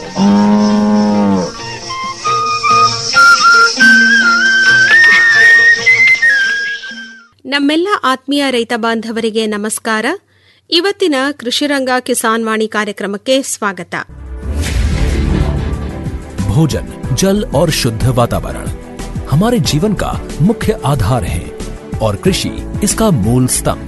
ನಮ್ಮೆಲ್ಲ ಆತ್ಮೀಯ ರೈತ ಬಾಂಧವರಿಗೆ ನಮಸ್ಕಾರ ಇವತ್ತಿನ ಕೃಷಿರಂಗ ಕಿಸಾನ್ ವಾಣಿ ಕಾರ್ಯಕ್ರಮಕ್ಕೆ ಸ್ವಾಗತ भोजन जल और शुद्ध वातावरण हमारे जीवन का मुख्य आधार है और कृषि इसका मूल स्तंभ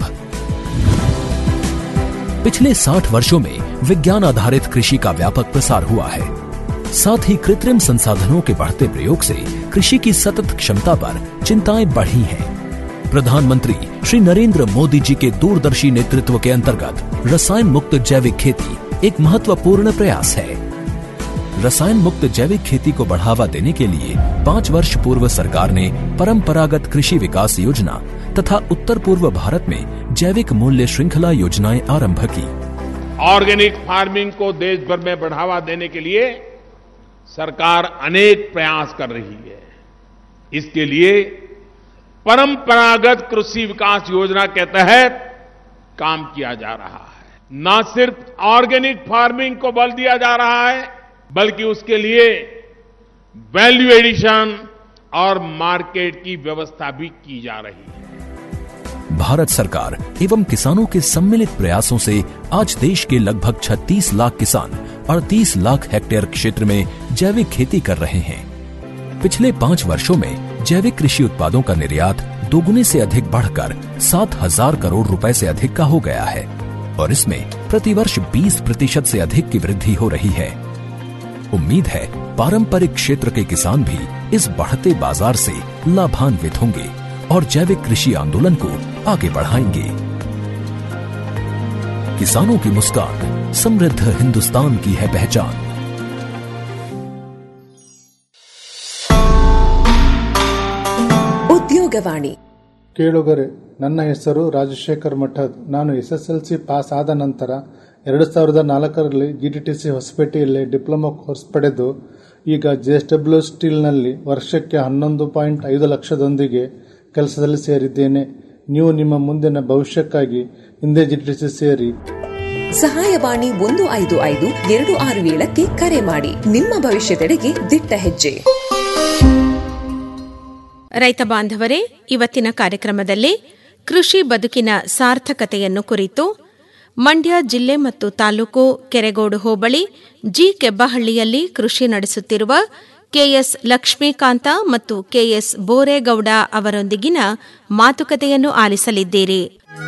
पिछले 60 वर्षों में विज्ञान आधारित कृषि का व्यापक प्रसार हुआ है साथ ही कृत्रिम संसाधनों के बढ़ते प्रयोग से कृषि की सतत क्षमता पर चिंताएं बढ़ी हैं प्रधानमंत्री श्री नरेंद्र मोदी जी के दूरदर्शी नेतृत्व के अंतर्गत रसायन मुक्त जैविक खेती एक महत्वपूर्ण प्रयास है रसायन मुक्त जैविक खेती को बढ़ावा देने के लिए पाँच वर्ष पूर्व सरकार ने परंपरागत कृषि विकास योजना तथा उत्तर पूर्व भारत में जैविक मूल्य श्रृंखला योजनाएं आरंभ की ऑर्गेनिक फार्मिंग को देश भर में बढ़ावा देने के लिए सरकार अनेक प्रयास कर रही है इसके लिए परंपरागत कृषि विकास योजना के तहत काम किया जा रहा है न सिर्फ ऑर्गेनिक फार्मिंग को बल दिया जा रहा है बल्कि उसके लिए वैल्यू एडिशन और मार्केट की व्यवस्था भी की जा रही है भारत सरकार एवं किसानों के सम्मिलित प्रयासों से आज देश के लगभग 36 लाख किसान 38 लाख हेक्टेयर क्षेत्र में जैविक खेती कर रहे हैं पिछले पाँच वर्षों में जैविक कृषि उत्पादों का निर्यात दोगुने से अधिक बढ़कर सात हजार करोड़ रुपए से अधिक का हो गया है और इसमें प्रतिवर्ष 20 प्रतिशत से अधिक की वृद्धि हो रही है उम्मीद है पारंपरिक क्षेत्र के किसान भी इस बढ़ते बाजार से लाभान्वित होंगे और जैविक कृषि आंदोलन को आगे बढ़ाएंगे किसानों की मुस्कान समृद्ध हिंदुस्तान की है पहचान ಉದ್ಯೋಗವಾಣಿ ಕೇಳುಗರೆ ನನ್ನ ಹೆಸರು ರಾಜಶೇಖರ್ ಮಠದ್ ನಾನು ಎಸ್ಎಸ್ಎಲ್ಸಿ ಪಾಸ್ ಆದ ನಂತರ ಎರಡು ಸಾವಿರದ ನಾಲ್ಕರಲ್ಲಿ ಜಿಟಿಟಿಸಿ ಹೊಸಪೇಟೆಯಲ್ಲಿ ಡಿಪ್ಲೊಮಾ ಕೋರ್ಸ್ ಪಡೆದು ಈಗ ಜೆಎಸ್ಡಬ್ಲ್ಯೂ ಸ್ಟೀಲ್ನಲ್ಲಿ ವರ್ಷಕ್ಕೆ ಹನ್ನೊಂದು ಪಾಯಿಂಟ್ ಐದು ಲಕ್ಷದೊಂದಿಗೆ ಕೆಲಸದಲ್ಲಿ ಸೇರಿದ್ದೇನೆ ನೀವು ನಿಮ್ಮ ಮುಂದಿನ ಭವಿಷ್ಯಕ್ಕಾಗಿ ಹಿಂದೆ ಜಿಟಿಟಿಸಿ ಸೇರಿ ಸಹಾಯವಾಣಿ ಒಂದು ಐದು ಐದು ಎರಡು ಆರು ಏಳಕ್ಕೆ ಕರೆ ಮಾಡಿ ನಿಮ್ಮ ಭವಿಷ್ಯದೆಡೆಗೆ ದಿಟ್ಟ ಹೆಜ್ಜೆ ರೈತ ಬಾಂಧವರೇ ಇವತ್ತಿನ ಕಾರ್ಯಕ್ರಮದಲ್ಲಿ ಕೃಷಿ ಬದುಕಿನ ಸಾರ್ಥಕತೆಯನ್ನು ಕುರಿತು ಮಂಡ್ಯ ಜಿಲ್ಲೆ ಮತ್ತು ತಾಲೂಕು ಕೆರೆಗೋಡು ಹೋಬಳಿ ಜಿ ಕೆಬ್ಬಹಳ್ಳಿಯಲ್ಲಿ ಕೃಷಿ ನಡೆಸುತ್ತಿರುವ ಕೆಎಸ್ ಲಕ್ಷ್ಮೀಕಾಂತ ಮತ್ತು ಕೆಎಸ್ ಬೋರೇಗೌಡ ಅವರೊಂದಿಗಿನ ಮಾತುಕತೆಯನ್ನು ಆಲಿಸಲಿದ್ದೀರಿ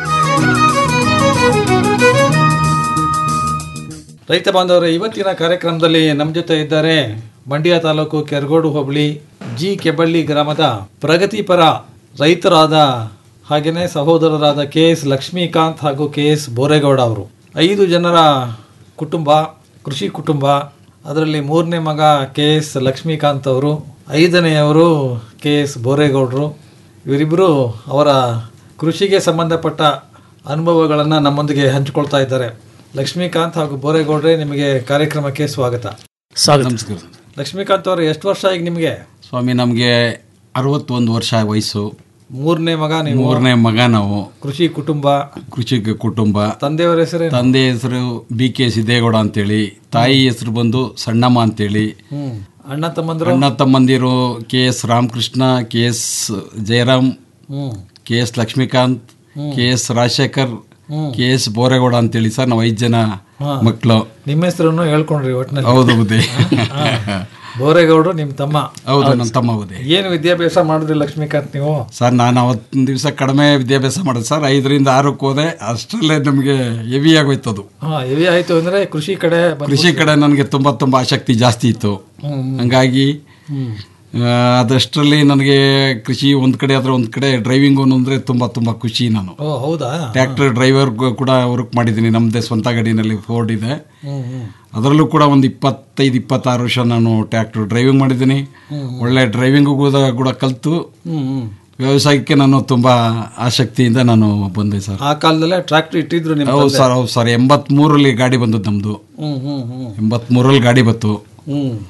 ರೈತ ಬಾಂಧವರೇ ಇವತ್ತಿನ ಕಾರ್ಯಕ್ರಮದಲ್ಲಿ ನಮ್ಮ ಜೊತೆ ಇದ್ದಾರೆ ಮಂಡ್ಯ ತಾಲೂಕು ಕೆರಗೋಡು ಹೋಬಳಿ ಜಿ ಕೆಬಳ್ಳಿ ಗ್ರಾಮದ ಪ್ರಗತಿಪರ ರೈತರಾದ ಹಾಗೆಯೇ ಸಹೋದರರಾದ ಕೆ ಎಸ್ ಲಕ್ಷ್ಮೀಕಾಂತ್ ಹಾಗೂ ಕೆ ಎಸ್ ಬೋರೇಗೌಡ ಅವರು ಐದು ಜನರ ಕುಟುಂಬ ಕೃಷಿ ಕುಟುಂಬ ಅದರಲ್ಲಿ ಮೂರನೇ ಮಗ ಕೆ ಎಸ್ ಲಕ್ಷ್ಮೀಕಾಂತ್ ಅವರು ಐದನೆಯವರು ಕೆ ಎಸ್ ಬೋರೇಗೌಡರು ಇವರಿಬ್ಬರು ಅವರ ಕೃಷಿಗೆ ಸಂಬಂಧಪಟ್ಟ ಅನುಭವಗಳನ್ನು ನಮ್ಮೊಂದಿಗೆ ಹಂಚಿಕೊಳ್ತಾ ಇದ್ದಾರೆ ಲಕ್ಷ್ಮೀಕಾಂತ್ ಹಾಗೂ ಬೋರೇಗೌಡ್ರೆ ನಿಮಗೆ ಕಾರ್ಯಕ್ರಮಕ್ಕೆ ಸ್ವಾಗತ ನಮಸ್ಕಾರ ಲಕ್ಷ್ಮೀಕಾಂತ್ ಅವರು ಎಷ್ಟು ವರ್ಷ ಈಗ ನಿಮಗೆ ಸ್ವಾಮಿ ನಮಗೆ ಅರವತ್ತೊಂದು ವರ್ಷ ವಯಸ್ಸು ಮೂರನೇ ಮಗ ನೀವು ಮೂರನೇ ಮಗ ನಾವು ಕೃಷಿ ಕುಟುಂಬ ಕೃಷಿ ಕುಟುಂಬ ತಂದೆಯವರ ಹೆಸರು ತಂದೆ ಹೆಸರು ಬಿ ಕೆ ಸಿದ್ದೇಗೌಡ ಅಂತೇಳಿ ತಾಯಿ ಹೆಸರು ಬಂದು ಸಣ್ಣಮ್ಮ ಅಂತೇಳಿ ಹ್ಮ್ ಅಣ್ಣ ತಮ್ಮಂದ್ರು ಅಣ್ಣ ತಮ್ಮಂದಿರು K S Ramakrishna K S Jayaram ಹ್ಮ್ K S Lakshmikanth K S Rajashekar K S Boregowda ಅಂತೇಳಿ ಸರ್ ನಾವು ಐದು ಜನ ಮಕ್ಕಳು ನಿಮ್ಮ ಹೆಸರನ್ನು ಹೇಳ್ಕೊಂಡ್ರಿ ಒಟ್ಟಿನಲ್ಲಿ ಹೌದು ಬುದ್ಧಿ ಬೋರೇಗೌಡರು ನಿಮ್ಮ ತಮ್ಮ ಹೌದು ನನ್ನ ತಮ್ಮ ಬುದ್ಧಿ ಏನು ವಿದ್ಯಾಭ್ಯಾಸ ಮಾಡಿದ್ರಿ ಲಕ್ಷ್ಮೀಕಾಂತ್ ನೀವು ಸರ್ ನಾನು ಅವತ್ತಿನ ದಿವಸ ಕಡಿಮೆ ವಿದ್ಯಾಭ್ಯಾಸ ಮಾಡಿದೆ ಸರ್ ಐದರಿಂದ ಆರಕ್ಕೆ ಹೋದೆ ಅಷ್ಟರಲ್ಲೇ ನಮಗೆ ಹೆವಿ ಆಗೋಯ್ತದು ಹಾ ಹೆವಿ ಆಯ್ತು ಅಂದ್ರೆ ಕೃಷಿ ಕಡೆ ಬಂದ್ಬಿಟ್ರಿ. ಕೃಷಿ ಕಡೆ ನನಗೆ ತುಂಬ ತುಂಬ ಆಸಕ್ತಿ ಜಾಸ್ತಿ ಇತ್ತು ಹಂಗಾಗಿ ಆ, ಅದಷ್ಟರಲ್ಲಿ ನನಗೆ ಕೃಷಿ ಒಂದು ಕಡೆ ಆದ್ರೆ ಒಂದು ಕಡೆ ಡ್ರೈವಿಂಗು ಅಂದರೆ ತುಂಬ ತುಂಬ ಖುಷಿ ನಾನು ಓ ಹೌದಾ ಟ್ರ್ಯಾಕ್ಟರ್ ಡ್ರೈವರ್ ಕೂಡ ವರ್ಕ್ ಮಾಡಿದ್ದೀನಿ ನಮ್ಮದೇ ಸ್ವಂತ ಗಾಡಿನಲ್ಲಿ ಫೋರ್ಡ್ ಇದೆ ಹ್ಮ್ ಹ್ಮ್ ಅದರಲ್ಲೂ ಕೂಡ ಒಂದು ಇಪ್ಪತ್ತೈದು ಇಪ್ಪತ್ತಾರು ವರ್ಷ ನಾನು ಟ್ರ್ಯಾಕ್ಟರ್ ಡ್ರೈವಿಂಗ್ ಮಾಡಿದ್ದೀನಿ ಒಳ್ಳೆ ಡ್ರೈವಿಂಗು ಕೂಡ ಕೂಡ ಕಲಿತು ಹ್ಮ್ ಹ್ಮ್ ವ್ಯವಸಾಯಕ್ಕೆ ನಾನು ತುಂಬ ಆಸಕ್ತಿಯಿಂದ ನಾನು ಬಂದೆ ಸರ್ ಆ ಕಾಲದಲ್ಲೇ ಟ್ರಾಕ್ಟರ್ ಇಟ್ಟಿದ್ರು ನಿಮ್ಮ ಹೌದು ಸರ್ ಹೌದು ಸರ್ ಎಂಬತ್ಮೂರಲ್ಲಿ ಗಾಡಿ ಬಂದದ್ದು ನಮ್ಮದು ಹ್ಮ್ ಹ್ಮ್ ಹ್ಮ್ ಎಂಬತ್ಮೂರಲ್ಲಿ ಗಾಡಿ ಬತ್ತು ಹ್ಮ್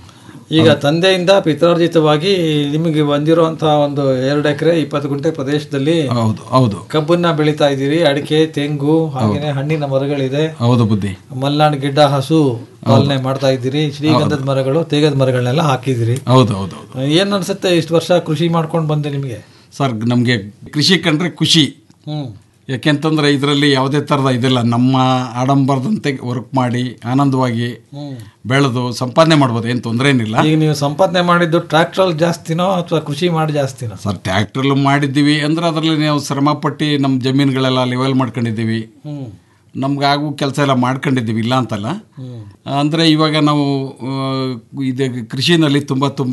ಈಗ ತಂದೆಯಿಂದ ಪಿತ್ರಾರ್ಜಿತವಾಗಿ ನಿಮಗೆ ಬಂದಿರುವಂತಹ ಒಂದು ಎರಡು ಎಕರೆ ಇಪ್ಪತ್ತು ಗುಂಟೆ ಪ್ರದೇಶದಲ್ಲಿ ಹೌದು ಹೌದು ಕಬ್ಬನ್ನ ಬೆಳೀತಾ ಇದ್ದೀರಿ ಅಡಿಕೆ ತೆಂಗು ಹಾಗೇನೆ ಹಣ್ಣಿನ ಮರಗಳಿದೆ ಹೌದು ಬುದ್ಧಿ ಮಲ್ನಾಡ್ ಗಿಡ್ಡ ಹಸು ಪಾಲನೆ ಮಾಡ್ತಾ ಇದ್ದೀರಿ ಶ್ರೀಗಂಧದ ಮರಗಳು ತೇಗದ ಮರಗಳನ್ನೆಲ್ಲ ಹಾಕಿದಿರಿ ಹೌದು ಹೌದು ಹೌದು ಏನ್ ಅನ್ಸುತ್ತೆ ಇಷ್ಟು ವರ್ಷ ಕೃಷಿ ಮಾಡ್ಕೊಂಡು ಬಂದೆ ನಿಮಗೆ ಸರ್ ನಮಗೆ ಕೃಷಿ ಕಂಡ್ರೆ ಖುಷಿ ಹ್ಮ್ ಯಾಕೆಂತಂದ್ರೆ ಇದರಲ್ಲಿ ಯಾವುದೇ ಥರದ ಇದಿಲ್ಲ ನಮ್ಮ ಆಡಂಬರದಂತೆ ವರ್ಕ್ ಮಾಡಿ ಆನಂದವಾಗಿ ಬೆಳೆದು ಸಂಪಾದನೆ ಮಾಡ್ಬೋದು ಏನು ತೊಂದರೆ ಏನಿಲ್ಲ ಈಗ ನೀವು ಸಂಪಾದನೆ ಮಾಡಿದ್ದು ಟ್ರ್ಯಾಕ್ಟರ್ ಜಾಸ್ತಿನೋ ಅಥವಾ ಕೃಷಿ ಮಾಡಿ ಜಾಸ್ತಿನೋ ಸರ್ ಟ್ಯಾಕ್ಟ್ರಲ್ಲೂ ಮಾಡಿದ್ದೀವಿ ಅಂದ್ರೆ ಅದರಲ್ಲಿ ನಾವು ಶ್ರಮಪಟ್ಟು ನಮ್ಮ ಜಮೀನುಗಳೆಲ್ಲ ಲೆವೆಲ್ ಮಾಡ್ಕೊಂಡಿದ್ದೀವಿ ಹ್ಮ್ ನಮ್ಗೆ ಆಗು ಕೆಲಸ ಎಲ್ಲ ಮಾಡ್ಕೊಂಡಿದ್ದೀವಿ ಇಲ್ಲ ಅಂತಲ್ಲ ಅಂದರೆ ಇವಾಗ ನಾವು ಆ, ಇದು ಕೃಷಿನಲ್ಲಿ ತುಂಬ ತುಂಬ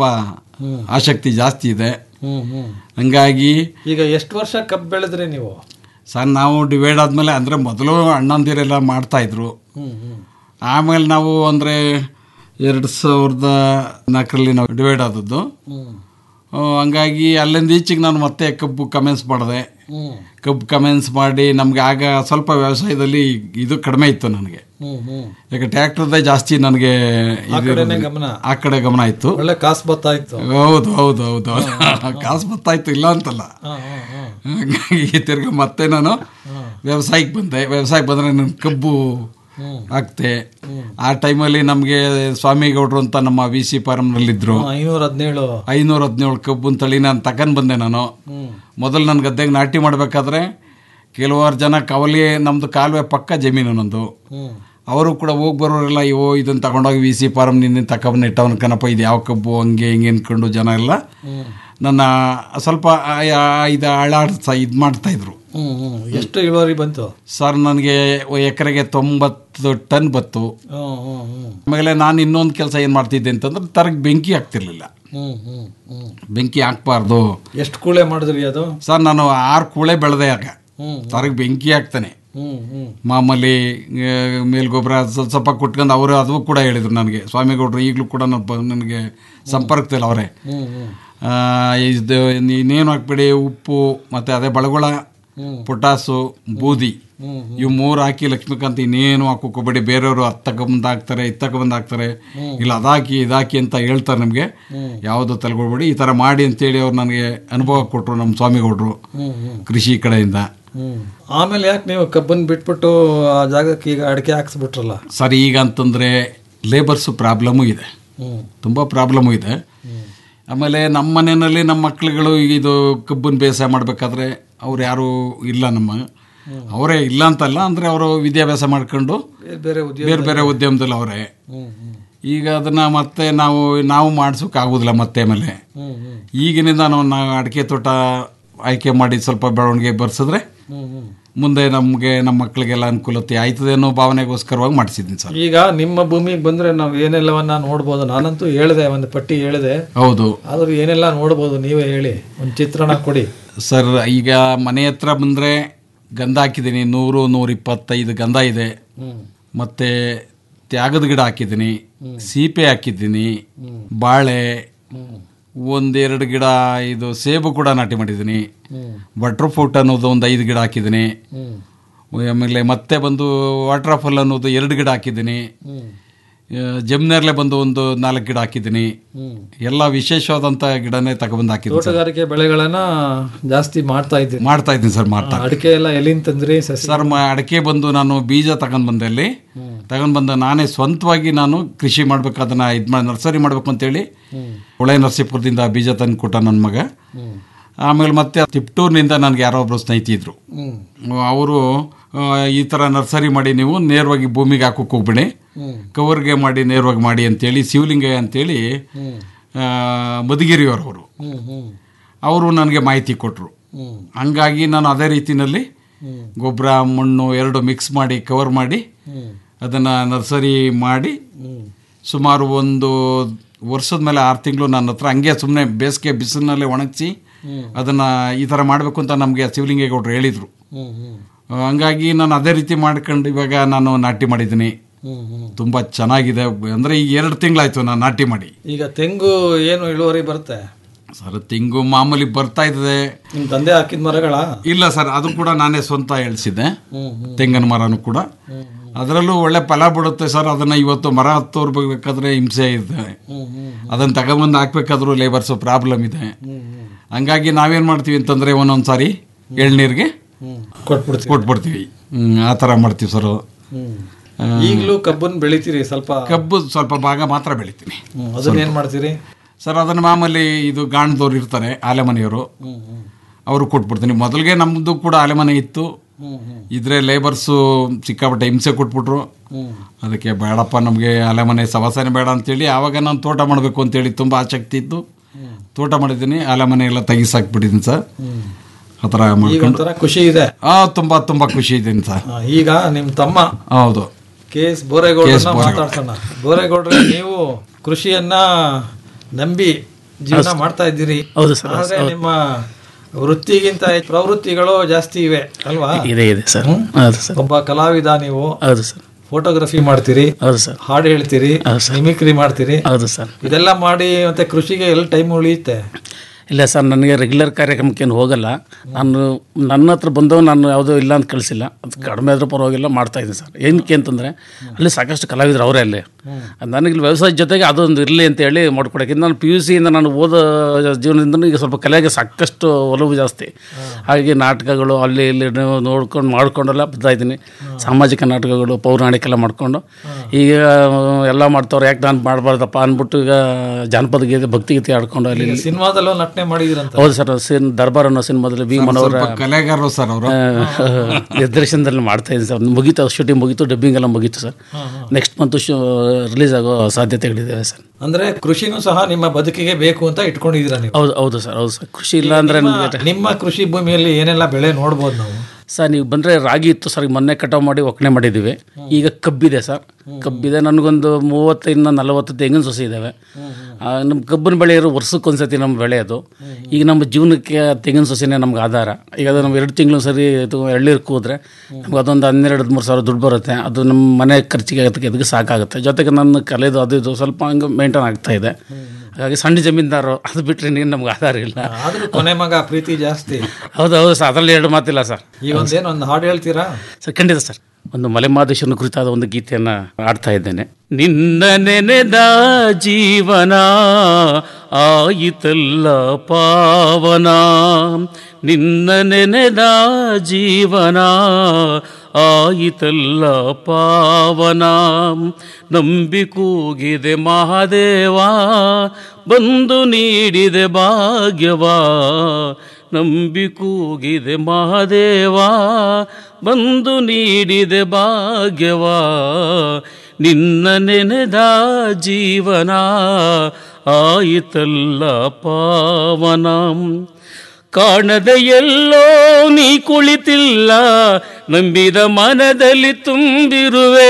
ಆಸಕ್ತಿ ಜಾಸ್ತಿ ಇದೆ ಹ್ಮ್ ಹ್ಮ್ ಹಂಗಾಗಿ ಈಗ ಎಷ್ಟು ವರ್ಷ ಕಬ್ಬು ಬೆಳೆದ್ರಿ ನೀವು ಸರ್ ನಾವು ಡಿವೈಡ್ ಆದಮೇಲೆ ಅಂದರೆ ಮೊದಲು ಅಣ್ಣಂದಿರೆಲ್ಲ ಮಾಡ್ತಾಯಿದ್ರು ಹ್ಮ್ ಹ್ಮ್ ಆಮೇಲೆ ನಾವು ಅಂದರೆ ಎರಡು ಸಾವಿರದ ನಾಲ್ಕರಲ್ಲಿ ನಾವು ಡಿವೈಡ್ ಆದದ್ದು ಹ್ಮ್ ಆ, ಹಂಗಾಗಿ ಅಲ್ಲಿಂದ ಈಚೆಗೆ ನಾನು ಮತ್ತೆ ಕಬ್ಬು ಕಮೆನ್ಸ್ ಮಾಡಿದೆ ಹ್ಮ್ ಕಬ್ಬು ಕಮೆನ್ಸ್ ಮಾಡಿ ನಮಗೆ ಆಗ ಸ್ವಲ್ಪ ವ್ಯವಸಾಯದಲ್ಲಿ ಇದು ಕಡಿಮೆ ಇತ್ತು ನನಗೆ ಹ್ಮ್ ಹ್ಮ್ ಯಾಕೆ ಟ್ರ್ಯಾಕ್ಟರ್ದೇ ಜಾಸ್ತಿ ನನಗೆ ಆ ಇದು ಕಡೆನೇ ಇರೋದು. ಗಮನ ಆ ಕಡೆ ಗಮನ ಇತ್ತು ಒಳ್ಳೆ ಕಾಸು ಬರ್ತಾ ಇತ್ತು ಹೌದು ಹೌದು ಹೌದು ಹೌದು ಕಾಸು ಬರ್ತಾಯಿತ್ತು ಇಲ್ಲ ಅಂತಲ್ಲ ಹಾ, ಹಾ, ಹಾ. ಹಾಗಾಗಿ ತಿರ್ಗಿ ಮತ್ತೆ ನಾನು ವ್ಯವಸಾಯಕ್ಕೆ ಬಂದೆ ವ್ಯವಸಾಯಕ್ಕೆ ಬಂದರೆ ನನ್ನ ಕಬ್ಬು ಆಗ್ತೆ ಆ ಟೈಮಲ್ಲಿ ನಮಗೆ ಸ್ವಾಮಿಗೌಡ್ರು ಅಂತ ನಮ್ಮ ವಿ ಸಿ ಫಾರಮ್ನಲ್ಲಿದ್ದರು ಐನೂರ ಹದಿನೇಳು ಐನೂರ ಹದಿನೇಳು ಕಬ್ಬುನ ತಳಿ ನಾನು ತಗೊಂಡು ಬಂದೆ ನಾನು ಮೊದಲು ನನ್ನ ಗದ್ದೆಗೆ ನಾಟಿ ಮಾಡಬೇಕಾದ್ರೆ ಕೆಲವಾರು ಜನ ಕವಲಿ ನಮ್ಮದು ಕಾಲುವೆ ಪಕ್ಕ ಜಮೀನು ನಂದು ಅವರು ಕೂಡ ಹೋಗಿ ಬರೋರೆಲ್ಲ ಇವೋ ಇದನ್ನು ತಗೊಂಡೋಗಿ ವಿ ಸಿ ಫಾರಮ್ ನಿನ್ನ ತಗೊಂಡು ಇಟ್ಟವನ ಕಣಪ್ಪ ಇದು ಯಾವ ಕಬ್ಬು ಹಂಗೆ ಹಿಂಗೆ ಅನ್ಕೊಂಡು ಜನ ಎಲ್ಲ ನನ್ನ ಸ್ವಲ್ಪ ಆ- ಆ- ಇದು ಅಳಾಡ್ಸ ಇದು ಮಾಡ್ತಾಯಿದ್ರು ಹ್ಮ್ ಹ್ಮ್ ಎಷ್ಟು ಇಳುವರಿ ಬಂತು ಸರ್ ನನಗೆ ಎಕರೆಗೆ ತೊಂಬತ್ತು ಟನ್ ಬತ್ತು ಹ್ಮ್ ಹ್ಮ್ ಹ್ಮ್ ಆಮೇಲೆ ನಾನು ಇನ್ನೊಂದು ಕೆಲಸ ಏನು ಮಾಡ್ತಿದ್ದೆ ಅಂತಂದ್ರೆ ತರಗೆ ಬೆಂಕಿ ಹಾಕ್ತಿರ್ಲಿಲ್ಲ ಹ್ಮ್ ಹ್ಮ್ ಹ್ಮ್ ಬೆಂಕಿ ಹಾಕ್ಬಾರ್ದು ಎಷ್ಟು ಕೂಳೆ ಮಾಡಿದ್ರಿ ಅದು ಸರ್ ನಾನು ಆರು ಕೂಳೆ ಬೆಳೆದೆ ಆಗ ಹ್ಮ್ ತರಗೆ ಬೆಂಕಿ ಹಾಕ್ತಾನೆ ಹ್ಮ್ ಹ್ಮ್ ಮಾಮೂಲಿ ಆ, ಮೇಲ್ಗೊಬ್ಬರ ಸ್ವಲ್ಪ ಸ್ವಲ್ಪ ಕೊಟ್ಕೊಂಡು ಅವರು ಅದು ಕೂಡ ಹೇಳಿದ್ರು ನನಗೆ ಸ್ವಾಮಿಗೌಡರು ಈಗಲೂ ಕೂಡ ನನ್ನ ಪ- ನನಗೆ ಸಂಪರ್ಕದಲ್ಲಿ ಅವರೇ ಹ್ಮ್ ಹ್ಮ್ ಇದು ಇನ್ನೇನು ಹಾಕ್ಬೇಡಿ ಉಪ್ಪು ಮತ್ತು ಅದೇ ಬಳಗೊಳ ಪೊಟಾಸು ಬೂದಿ ಇವು ಮೂರು ಹಾಕಿ ಲಕ್ಷ್ಮೀಕಾಂತ್ ಇನ್ನೇನು ಹಾಕೋಕೋಬೇಡಿ ಬೇರೆಯವರು ಹತ್ತು ತಗೊಂಬಂದು ಹಾಕ್ತಾರೆ ಇದು ತಗೊಂಬಂದು ಹಾಕ್ತಾರೆ ಇಲ್ಲ ಅದಾಕಿ ಇದಾಕಿ ಅಂತ ಹೇಳ್ತಾರೆ ನಮಗೆ ಯಾವುದು ತಲೆಗೊಳ್ಬೇಡಿ ಈ ಥರ ಮಾಡಿ ಅಂತೇಳಿ ಅವ್ರು ನನಗೆ ಅನುಭವ ಕೊಟ್ಟರು ನಮ್ಮ ಸ್ವಾಮಿಗೌಡರು ಕೃಷಿ ಕಡೆಯಿಂದ ಹ್ಮ್ ಆಮೇಲೆ ಯಾಕೆ ನೀವು ಕಬ್ಬನ್ ಬಿಟ್ಬಿಟ್ಟು ಆ ಜಾಗಕ್ಕೆ ಈಗ ಅಡಿಕೆ ಹಾಕ್ಸ್ಬಿಟ್ರಲ್ಲ ಸರ್ ಈಗ ಅಂತಂದರೆ ಲೇಬರ್ಸು ಪ್ರಾಬ್ಲಮ್ಮು ಇದೆ ಹ್ಮ್ ತುಂಬ ಪ್ರಾಬ್ಲಮ್ಮು ಇದೆ ಆಮೇಲೆ ನಮ್ಮ ಮನೆಯಲ್ಲಿ ನಮ್ಮ ಮಕ್ಳುಗಳು ಇದು ಕಬ್ಬನ್ ಬೇಸಾಯ ಮಾಡಬೇಕಾದ್ರೆ ಅವ್ರು ಯಾರೂ ಇಲ್ಲ ನಮ್ಮ ಅವರೇ ಇಲ್ಲ ಅಂತಲ್ಲ ಅಂದರೆ ಅವರು ವಿದ್ಯಾಭ್ಯಾಸ ಮಾಡ್ಕೊಂಡು ಬೇರೆ ಬೇರೆ ಉದ್ಯೋಗ ಬೇರೆ ಬೇರೆ ಉದ್ಯಮದಲ್ಲಿ ಅವರೇ ಹ್ಮ್ ಹ್ಮ್ ಈಗ ಅದನ್ನು ಮತ್ತೆ ನಾವು ನಾವು ಮಾಡ್ಸೋಕೆ ಆಗೋದಿಲ್ಲ ಮತ್ತೆ ಆಮೇಲೆ ಹ್ಮ್ ಹ್ಮ್ ಈಗಿನಿಂದ ನಾವು ನಾವು ಅಡಿಕೆ ತೋಟ ಆಯ್ಕೆ ಮಾಡಿ ಸ್ವಲ್ಪ ಬೆಳವಣಿಗೆ ಬರ್ಸಿದ್ರೆ ಹ್ಮ್ ಹ್ಮ್ ಮುಂದೆ ನಮಗೆ ನಮ್ಮ ಮಕ್ಕಳಿಗೆಲ್ಲ ಅನುಕೂಲತೆ ಆಯ್ತದೆ ಅನ್ನೋ ಭಾವನೆಗೋಸ್ಕರವಾಗಿ ಮಾಡಿಸಿದ್ದೀನಿ ಸರ್ ಈಗ ನಿಮ್ಮ ಭೂಮಿಗೆ ಬಂದ್ರೆ ನಾವು ಏನೆಲ್ಲವನ್ನ ನೋಡ್ಬೋದು ನಾನಂತೂ ಹೇಳಿದೆ ಒಂದು ಪಟ್ಟಿ ಹೇಳಿದೆ ಹೌದು ಆದ್ರೂ ಏನೆಲ್ಲ ನೋಡ್ಬೋದು ನೀವೇ ಹೇಳಿ ಒಂದು ಚಿತ್ರಣ ಕೊಡಿ ಸರ್ ಈಗ ಮನೆ ಹತ್ರ ಬಂದರೆ ಗಂಧ ಹಾಕಿದ್ದೀನಿ ನೂರು ನೂರ ಇಪ್ಪತ್ತೈದು ಗಂಧ ಇದೆ ಮತ್ತು ತ್ಯಾಗದ ಗಿಡ ಹಾಕಿದ್ದೀನಿ ಸೀಪೆ ಹಾಕಿದ್ದೀನಿ ಬಾಳೆ ಒಂದೆರಡು ಗಿಡ ಇದು ಸೇಬು ಕೂಡ ನಾಟಿ ಮಾಡಿದ್ದೀನಿ ಬಟ್ರ್ ಫ್ರೂಟ್ ಅನ್ನೋದು ಒಂದು ಐದು ಗಿಡ ಹಾಕಿದ್ದೀನಿ ಆಮೇಲೆ ಮತ್ತೆ ಬಂದು ವಾಟರ್ ಫಾಲ್ ಅನ್ನೋದು ಎರಡು ಗಿಡ ಹಾಕಿದ್ದೀನಿ ಜಮ್ನೇರ್ಲೆ ಬಂದು ಒಂದು ನಾಲ್ಕು ಗಿಡ ಹಾಕಿದ್ದೀನಿ ಎಲ್ಲ ವಿಶೇಷವಾದಂಥ ಗಿಡನೇ ತಗೊಬಂದು ಹಾಕಿದ್ದೀನಿ ಸರ್ ತೋಟಗಾರಿಕೆ ಬೆಳೆಗಳನ್ನ ಜಾಸ್ತಿ ಮಾಡ್ತಾ ಇದ್ದೀನಿ ಮಾಡ್ತಾ ಇದ್ದೀನಿ ಸರ್ ಮಾಡ್ತಾ ಅಡಿಕೆ ಎಲ್ಲ ಎಲ್ಲಿಂದ ತಂದ್ರಿ ಸಸಿ ಸರ್ ಮ ಅಡಿಕೆ ಬಂದು ನಾನು ಬೀಜ ತಗೊಂಡ್ ಬಂದೆ ಅಲ್ಲಿ ತಗೊಂಡ್ ಬಂದ ನಾನೇ ಸ್ವಂತವಾಗಿ ನಾನು ಕೃಷಿ ಮಾಡ್ಬೇಕು ಅದನ್ನ ಇದು ಮಾಡಿ ನರ್ಸರಿ ಮಾಡ್ಬೇಕು ಅಂತೇಳಿ ಹೊಳೆ ನರಸೀಪುರದಿಂದ ಬೀಜ ತಂದು ಕೊಟ್ಟ ನನ್ನ ಮಗ ಆಮೇಲೆ ಮತ್ತೆ ತಿಪ್ಟೂರ್ನಿಂದ ನನಗೆ ಯಾರೋ ಒಬ್ರು ಸ್ನೇಹಿತಿ ಇದ್ರು ಅವರು ಈ ಥರ ನರ್ಸರಿ ಮಾಡಿ ನೀವು ನೇರವಾಗಿ ಭೂಮಿಗೆ ಹಾಕೋಕೆ ಹೋಗ್ಬೇಡಿ ಕವರ್ಗೆ ಮಾಡಿ ನೇರವಾಗಿ ಮಾಡಿ ಅಂತೇಳಿ ಶಿವಲಿಂಗಯ್ಯ ಅಂತೇಳಿ ಆ, ಮಧುಗಿರಿಯವರು ಹ್ಮ್ ಹ್ಮ್ ಅವರು ನನಗೆ ಮಾಹಿತಿ ಕೊಟ್ಟರು ಹ್ಮ್ ಹಂಗಾಗಿ ನಾನು ಅದೇ ರೀತಿನಲ್ಲಿ ಗೊಬ್ಬರ ಮಣ್ಣು ಎರಡು ಮಿಕ್ಸ್ ಮಾಡಿ ಕವರ್ ಮಾಡಿ ಅದನ್ನು ನರ್ಸರಿ ಮಾಡಿ ಸುಮಾರು ಒಂದು ವರ್ಷದ ಮೇಲೆ ಆರು ತಿಂಗಳು ನನ್ನ ಹತ್ರ ಹಂಗೆ ಸುಮ್ಮನೆ ಬೇಸಿಗೆ ಬಿಸಿಲಿನಲ್ಲೇ ಒಣಗಿಸಿ ಅದನ್ನು ಈ ಥರ ಮಾಡಬೇಕು ಅಂತ ನಮಗೆ ಶಿವಲಿಂಗೇಗೌಡರು ಹೇಳಿದರು ಹ್ಮ್ ಹ್ಮ್ ಹಂಗಾಗಿ ನಾನು ಅದೇ ರೀತಿ ಮಾಡ್ಕೊಂಡು ಇವಾಗ ನಾನು ನಾಟಿ ಮಾಡಿದ್ದೀನಿ ಹ್ಮ್ ಹ್ಮ್ ತುಂಬ ಚೆನ್ನಾಗಿದೆ ಅಂದರೆ ಈಗ ಎರಡು ತಿಂಗಳಾಯ್ತು ನಾನು ನಾಟಿ ಮಾಡಿ ಈಗ ತೆಂಗು ಏನು ಇಳುವರಿ ಬರುತ್ತೆ ಸರ್ ತೆಂಗು ಮಾಮೂಲಿ ಬರ್ತಾ ಇದೆ ನಿಮ್ ತಂದೆ ಹಾಕಿದ ಮರಗಳ ಇಲ್ಲ ಸರ್ ಅದು ಕೂಡ ನಾನೇ ಸ್ವಂತ ಎಳ್ಸಿದ್ದೆ ಹ್ಮ್ ಹ್ಮ್ ತೆಂಗಿನ ಮರನೂ ಕೂಡ ಅದರಲ್ಲೂ ಒಳ್ಳೆ ಫಲ ಬಿಡುತ್ತೆ ಸರ್ ಅದನ್ನ ಇವತ್ತು ಮರ ಹತ್ತೋರ್ಬೇಕಾದ್ರೆ ಹಿಂಸೆ ಇದೆ ಅದನ್ನ ತಗೊಂಬಂದು ಹಾಕ್ಬೇಕಾದ್ರೂ ಲೇಬರ್ಸ್ ಪ್ರಾಬ್ಲಮ್ ಇದೆ ಹಂಗಾಗಿ ನಾವೇನ್ ಮಾಡ್ತೀವಿ ಅಂತಂದ್ರೆ ಒಂದೊಂದ್ ಸಾರಿ ಎಳ್ನೀರ್ಗೆ ಕೊಟ್ಬಿಡ್ತೀವಿ ಕೊಟ್ಬಿಡ್ತೀವಿ ಹ್ಮ್, ಆ ಥರ ಮಾಡ್ತೀವಿ ಸರ್ ಈಗಲೂ ಕಬ್ಬನ್ ಬೆಳಿತೀರಿ ಸ್ವಲ್ಪ ಕಬ್ಬು ಸ್ವಲ್ಪ ಭಾಗ ಮಾತ್ರ ಬೆಳಿತೀನಿ ಹ್ಮ್, ಅದನ್ನ ಏನ್ ಮಾಡ್ತೀರಿ ಸರ್ ಅದನ್ನ ಮಾಮೂಲಿ ಇದು ಗಾಣದವ್ರು ಇರ್ತಾರೆ ಆಲೆ ಮನೆಯವರು ಅವರು ಕೊಟ್ಬಿಡ್ತೀನಿ ಮೊದಲಿಗೆ ನಮ್ಮದು ಕೂಡ ಆಲೆ ಮನೆ ಇತ್ತು ಇದ್ರೆ ಲೇಬರ್ಸು ಸಿಕ್ಕಾಪಟ್ಟೆ ಹಿಂಸೆ ಕೊಟ್ಬಿಟ್ರು ಅದಕ್ಕೆ ಬೇಡಪ್ಪ ನಮಗೆ ಆಲೆ ಮನೆ ಸವಾಸನೆ ಬೇಡ ಅಂತೇಳಿ ಆವಾಗ ನಾನು ತೋಟ ಮಾಡಬೇಕು ಅಂತೇಳಿ ತುಂಬ ಆಸಕ್ತಿ ಇತ್ತು ತೋಟ ಮಾಡಿದ್ದೀನಿ ಆಲೆ ಮನೆ ಎಲ್ಲ ತೆಗಿಸಾಕ್ಬಿಟ್ಟಿದ್ದೀನಿ ಸರ್ ಆ ಥರ ಈಗ ಮಾಡ್ಕೊಂಡು ಒಂಥರ ಖುಷಿ ಇದೆ ಆ ತುಂಬ ತುಂಬ ಖುಷಿ ಇದ್ದೀನಿ ಸರ್ ಆ, ಈಗ ನಿಮ್ ತಮ್ಮ ಹೌದು ಕೆ ಎಸ್ ಬೋರೇಗೌಡರನ್ನ ಕೆ.ಎಸ್. ಬೋರೇಗೌಡ. ಮಾತಾಡ್ಸೋಣ ಬೋರೇಗೌಡ್ರೆ ನೀವು ಕೃಷಿಯನ್ನ ನಂಬಿ ಜೀವನ ಮಾಡ್ತಾ ಇದ್ದೀರಿ ಹೌದು ಸರ್, ಆದ್ರೆ ನಿಮ್ಮ ವೃತ್ತಿಗಿಂತ ಹೆಚ್ಚು ಪ್ರವೃತ್ತಿಗಳು ಜಾಸ್ತಿ ಇವೆ ಅಲ್ವಾ ಇದೆ ಇದೆ ಸರ್ ಹ್ಮ್? ಹೌದು ಸರ್ ಒಬ್ಬ ಕಲಾವಿದ ನೀವು ಹೌದು ಸರ್ ಫೋಟೋಗ್ರಫಿ ಮಾಡ್ತೀರಿ ಹೌದು ಸರ್ ಹಾಡು ಹೇಳ್ತೀರಿ ಹೌದು ಸರ್. ಮಿಮಿಕ್ರಿ ಮಾಡ್ತೀರಿ ಹೌದು ಸರ್ ಇದೆಲ್ಲ ಮಾಡಿ ಮತ್ತೆ ಕೃಷಿಗೆ ಎಲ್ಲಿ ಟೈಮ್ ಉಳಿಯುತ್ತೆ ಇಲ್ಲ ಸರ್ ನನಗೆ ರೆಗ್ಯುಲರ್ ಕಾರ್ಯಕ್ರಮಕ್ಕೇನು ಹೋಗಲ್ಲ ನಾನು ನನ್ನ ಹತ್ರ ಬಂದವು ನಾನು ಯಾವುದೂ ಇಲ್ಲ ಅಂತ ಕಳಿಸಿಲ್ಲ ಅದು ಕಡಿಮೆ ಆದರೂ ಪರವಾಗಿಲ್ಲ ಮಾಡ್ತಾ ಇದ್ದೀನಿ ಸರ್ ಏನಕ್ಕೆ ಅಂತಂದರೆ ಅಲ್ಲಿ ಸಾಕಷ್ಟು ಕಲಾವಿದರು ಅವರೇ ಅಲ್ಲಿ ನನಗೆ ಇಲ್ಲಿ ವ್ಯವಸಾಯದ ಜೊತೆಗೆ ಅದೊಂದು ಇರಲಿ ಅಂತ ಹೇಳಿ ಮಾಡ್ಕೊಡಕ್ಕೆ ನಾನು ಪಿ ಯು ಸಿಯಿಂದ ನಾನು ಓದೋ ಜೀವನದಿಂದ ಈಗ ಸ್ವಲ್ಪ ಕಲೆಗೆ ಸಾಕಷ್ಟು ಒಲವು ಜಾಸ್ತಿ ಹಾಗೆ ನಾಟಕಗಳು ಅಲ್ಲಿ ಇಲ್ಲಿ ನೋ- ನೋಡ್ಕೊಂಡು ಮಾಡ್ಕೊಂಡೆಲ್ಲ ಬರ್ತಾ ಇದ್ದೀನಿ ಸಾಮಾಜಿಕ ನಾಟಕಗಳು ಪೌರಾಣಿಕ ಎಲ್ಲ ಮಾಡ್ಕೊಂಡು ಈಗ ಎಲ್ಲ ಮಾಡ್ತವ್ರೆ ಯಾಕೆ ನಾನು ಮಾಡಬಾರ್ದಪ್ಪ ಅಂದ್ಬಿಟ್ಟು ಈಗ ಜಾನಪದ ಗೀತೆ ಭಕ್ತಿಗೀತೆ ಆಡ್ಕೊಂಡು ಅಲ್ಲಿ ಇಲ್ಲಿ ಸಿನಿಮಾದಲ್ಲೂ ನಟನೆ ಮಾಡಿದಿರಂತ ಹೌದು ಸರ್ ಸಿನ್ ದರ್ಬಾರ್ ಅನ್ನೋ ಸಿನಿಮಾದಲ್ಲಿ ವಿ ಮನೋಹರ ಸ್ವಲ್ಪ ಕಲೆಗಾರರು ಸರ್ ಅವರು ನಿರ್ದೇಶನದಲ್ಲಿ ಮಾಡ್ತಾ ಇದ್ದೀನಿ ಸರ್ ಮುಗೀತು ಶೂಟಿಂಗ್ ಮುಗೀತು ಡಬ್ಬಿಂಗ್ ಎಲ್ಲ ಮುಗೀತು ಸರ್ ನೆಕ್ಸ್ಟ್ ಮಂತ್ ರಿಲೀಸ್ ಆಗೋ ಸಾಧ್ಯತೆಗಳಿದ್ದಾವೆ ಸರ್ ಅಂದ್ರೆ ಕೃಷಿನೂ ಸಹ ನಿಮ್ಮ ಬದುಕಿಗೆ ಬೇಕು ಅಂತ ಇಟ್ಕೊಂಡಿದ್ದೀರಾ ನೀವು ಹೌದು ಹೌದು ಸರ್ ಹೌದು ಸರ್ ಕೃಷಿ ಇಲ್ಲ ಅಂದರೆ ನಿಮ್ಮ- ನಿಮ್ಮ ಕೃಷಿ ಭೂಮಿಯಲ್ಲಿ ಏನೆಲ್ಲ ಬೆಳೆ ನೋಡ್ಬೋದು ನಾವು ಸರ್ ನೀವು ಬಂದರೆ ರಾಗಿ ಇತ್ತು ಸರ್ ಈಗ ಮೊನ್ನೆ ಕಟಾವು ಮಾಡಿ ಒಕ್ಕಣೆ ಮಾಡಿದ್ದೀವಿ ಈಗ ಕಬ್ಬಿದೆ ಸರ್ ಕಬ್ಬಿದೆ ನನಗೊಂದು ಮೂವತ್ತರಿಂದ ನಲವತ್ತು ತೆಂಗಿನ ಸೊಸೆ ಇದ್ದಾವೆ ಆ, ನಮ್ಮ ಕಬ್ಬಿನ ಬೆಳೆ ಇರೋ ವರ್ಷಕ್ಕೊಂದ್ಸತಿ ನಮ್ಮ ಬೆಳೆ ಅದು ಈಗ ನಮ್ಮ ಜೀವನಕ್ಕೆ ತೆಂಗಿನ ಸೊಸೆನೇ ನಮ್ಗೆ ಆಧಾರ ಈಗ ಅದು ನಾವು ಎರಡು ತಿಂಗಳು ಸರಿ ಇದು ಎಳ್ನೀರು ಕೂದ್ರೆ ನಮ್ಗೆ ಅದೊಂದು ಹನ್ನೆರಡು ಹದಿಮೂರು ಸಾವಿರ ದುಡ್ಡು ಬರುತ್ತೆ ಅದು ನಮ್ಮ ಮನೆ ಖರ್ಚಿಗೆ ಅದಕ್ಕೆ ಅದಕ್ಕೆ ಸಾಕಾಗುತ್ತೆ ಜೊತೆಗೆ ನನ್ನ ಕಲೆದು ಅದು ಇದು ಸ್ವಲ್ಪ ಹಂಗೆ ಮೇಂಟೈನ್ ಆಗ್ತಾ ಇದೆ ಹಾಗಾಗಿ ಸಣ್ಣ ಜಮೀನ್ದಾರು ಅದು ಬಿಟ್ಟರೆ ನೀನು ನಮ್ಗೆ ಆಧಾರ ಇಲ್ಲ ಆದ್ರೂ ಕೊನೆ ಮಗ ಪ್ರೀತಿ ಜಾಸ್ತಿ ಹೌದು ಹೌದು ಸರ್ ಅದರಲ್ಲಿ ಎರಡು ಮಾತಿಲ್ಲ ಸರ್ ಈ ಒಂದೇನು ಒಂದು ಹಾಡು ಹೇಳ್ತೀರಾ ಸರ್ ಖಂಡಿತ ಸರ್ ಒಂದು ಮಲೆಮಾದೇಶನ ಕುರಿತಾದ ಒಂದು ಗೀತೆಯನ್ನು ಆಡ್ತಾ ಇದ್ದೇನೆ ನಿನ್ನ ನೆನೆದ ಜೀವನ ಆಯಿತಲ್ಲ ಪಾವನ ನಿನ್ನ ನೆನೆದ ಜೀವನ ಆಯಿತಲ್ಲ ಪಾವನ ನಂಬಿ ಕೂಗಿದೆ ಮಹಾದೇವ ಬಂದು ನೀಡಿದೆ ಭಾಗ್ಯವಾ ನಂಬಿ ಕೂಗಿದೆ ಮಹಾದೇವ ಬಂದು ನೀಡಿದೆ ಭಾಗ್ಯವಾ ನಿನ್ನ ನೆನೆದ ಜೀವನ ಆಯಿತಲ್ಲ ಪಾವನ ಕಾಣದೆ ಎಲ್ಲೋ ನೀ ಕುಳಿತಿಲ್ಲ ನಂಬಿದ ಮನದಲ್ಲಿ ತುಂಬಿರುವೆ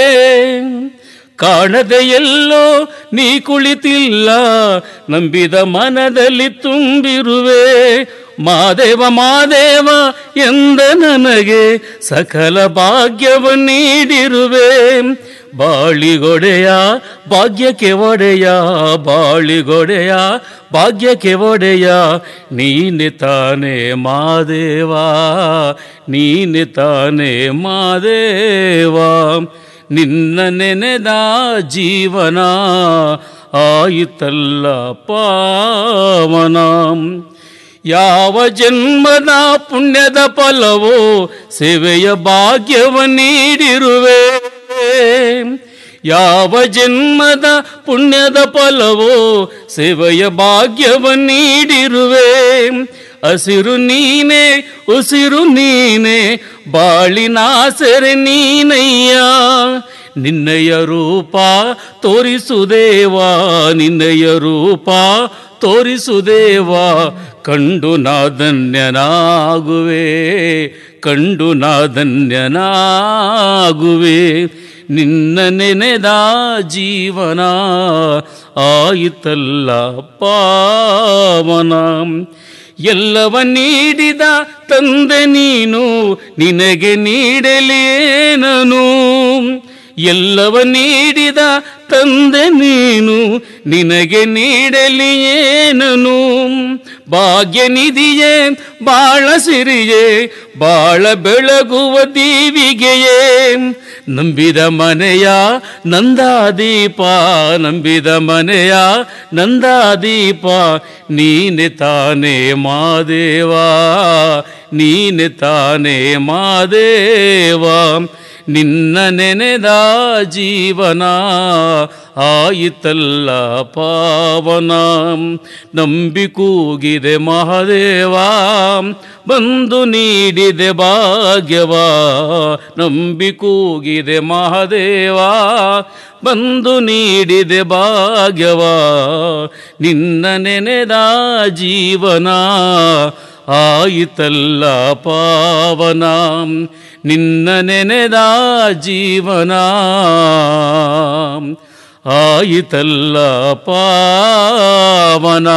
ಕಾಣದೆ ಎಲ್ಲೋ ನೀ ಕುಳಿತಿಲ್ಲ ನಂಬಿದ ಮನದಲ್ಲಿ ತುಂಬಿರುವೆ ಮಾದೇವ ಮಾದೇವ ಎಂದ ನನಗೆ ಸಕಲ ಭಾಗ್ಯವ ನೀಡಿರುವೆ ಬಾಳಿಗೊಡೆಯ ಭಾಗ್ಯಕ್ಕೆ ಒಡೆಯ ಬಾಳಿಗೊಡೆಯ ಭಾಗ್ಯಕ್ಕೆ ಒಡೆಯ ನೀನೆ ತಾನೇ ಮಾದೇವ ನೀನೆ ತಾನೇ ಮಾದೇವ ನಿನ್ನ ನೆನೆದ ಜೀವನ ಆಯಿತಲ್ಲ ಪಾವನ ಯಾವ ಜನ್ಮದ ಪುಣ್ಯದ ಫಲವೋ ಸೇವೆಯ ಭಾಗ್ಯವ ನೀಡಿರುವೆ ಯಾವ ಜನ್ಮದ ಪುಣ್ಯದ ಫಲವೋ ಸೇವೆಯ ಭಾಗ್ಯವ ನೀಡಿರುವೆ ಹಸಿರು ನೀನೆ ಉಸಿರು ನೀನೆ ಬಾಳಿನಾಸರೆ ನೀನಯ್ಯ ನಿನ್ನಯ ರೂಪ ತೋರಿಸುದೇವಾ ನಿನ್ನಯ ರೂಪ ತೋರಿಸುದೇವಾ ಕಂಡು ನಾಧನ್ಯನಾಗುವೆ ಕಂಡು ನಾಧನ್ಯನಾಗುವೆ ನಿನ್ನ ನೆನೆದ ಜೀವನ ಆಯಿತಲ್ಲ ಪಾವನ ಎಲ್ಲವ ನೀಡಿದ ತಂದೆ ನೀನು ನಿನಗೆ ನೀಡಲೇನನು ಎಲ್ಲವ ನೀಡಿದ ತಂದೆ ನೀನು ನಿನಗೆ ನೀಡಲಿ ಏನನು ಭಾಗ್ಯ ನಿಧಿಯೇ ಬಾಳ ಸಿರಿಯೇ ಬಾಳ ಬೆಳಗುವ ದೀವಿಗೆಯೇ ನಂಬಿದ ಮನೆಯ ನಂದಾದೀಪ ನಂಬಿದ ಮನೆಯ ನಂದಾದೀಪ ನೀನೆ ತಾನೇ ಮಾದೇವಾ ನೀನೆ ತಾನೇ ಮಾದೇವಾ ನಿನ್ನ ನೆನೆದ ಜೀವನ ಆಯಿತಲ್ಲ ಪಾವನ ನಂಬಿ ಕೂಗಿದೆ ಮಹಾದೇವ ಬಂದು ನೀಡಿದೆ ಭಾಗ್ಯವ ನಂಬಿ ಕೂಗಿದೆ ಮಹಾದೇವ ಬಂದು ನೀಡಿದೆ ಭಾಗ್ಯವ ನಿನ್ನ ನೆನೆದ ಜೀವನ ಆಯಿತಲ್ಲ ಪಾವನ ನಿನ್ನ ನೆನೆದ ಜೀವನ ಆಯಿತಲ್ಲ ಪಾವನ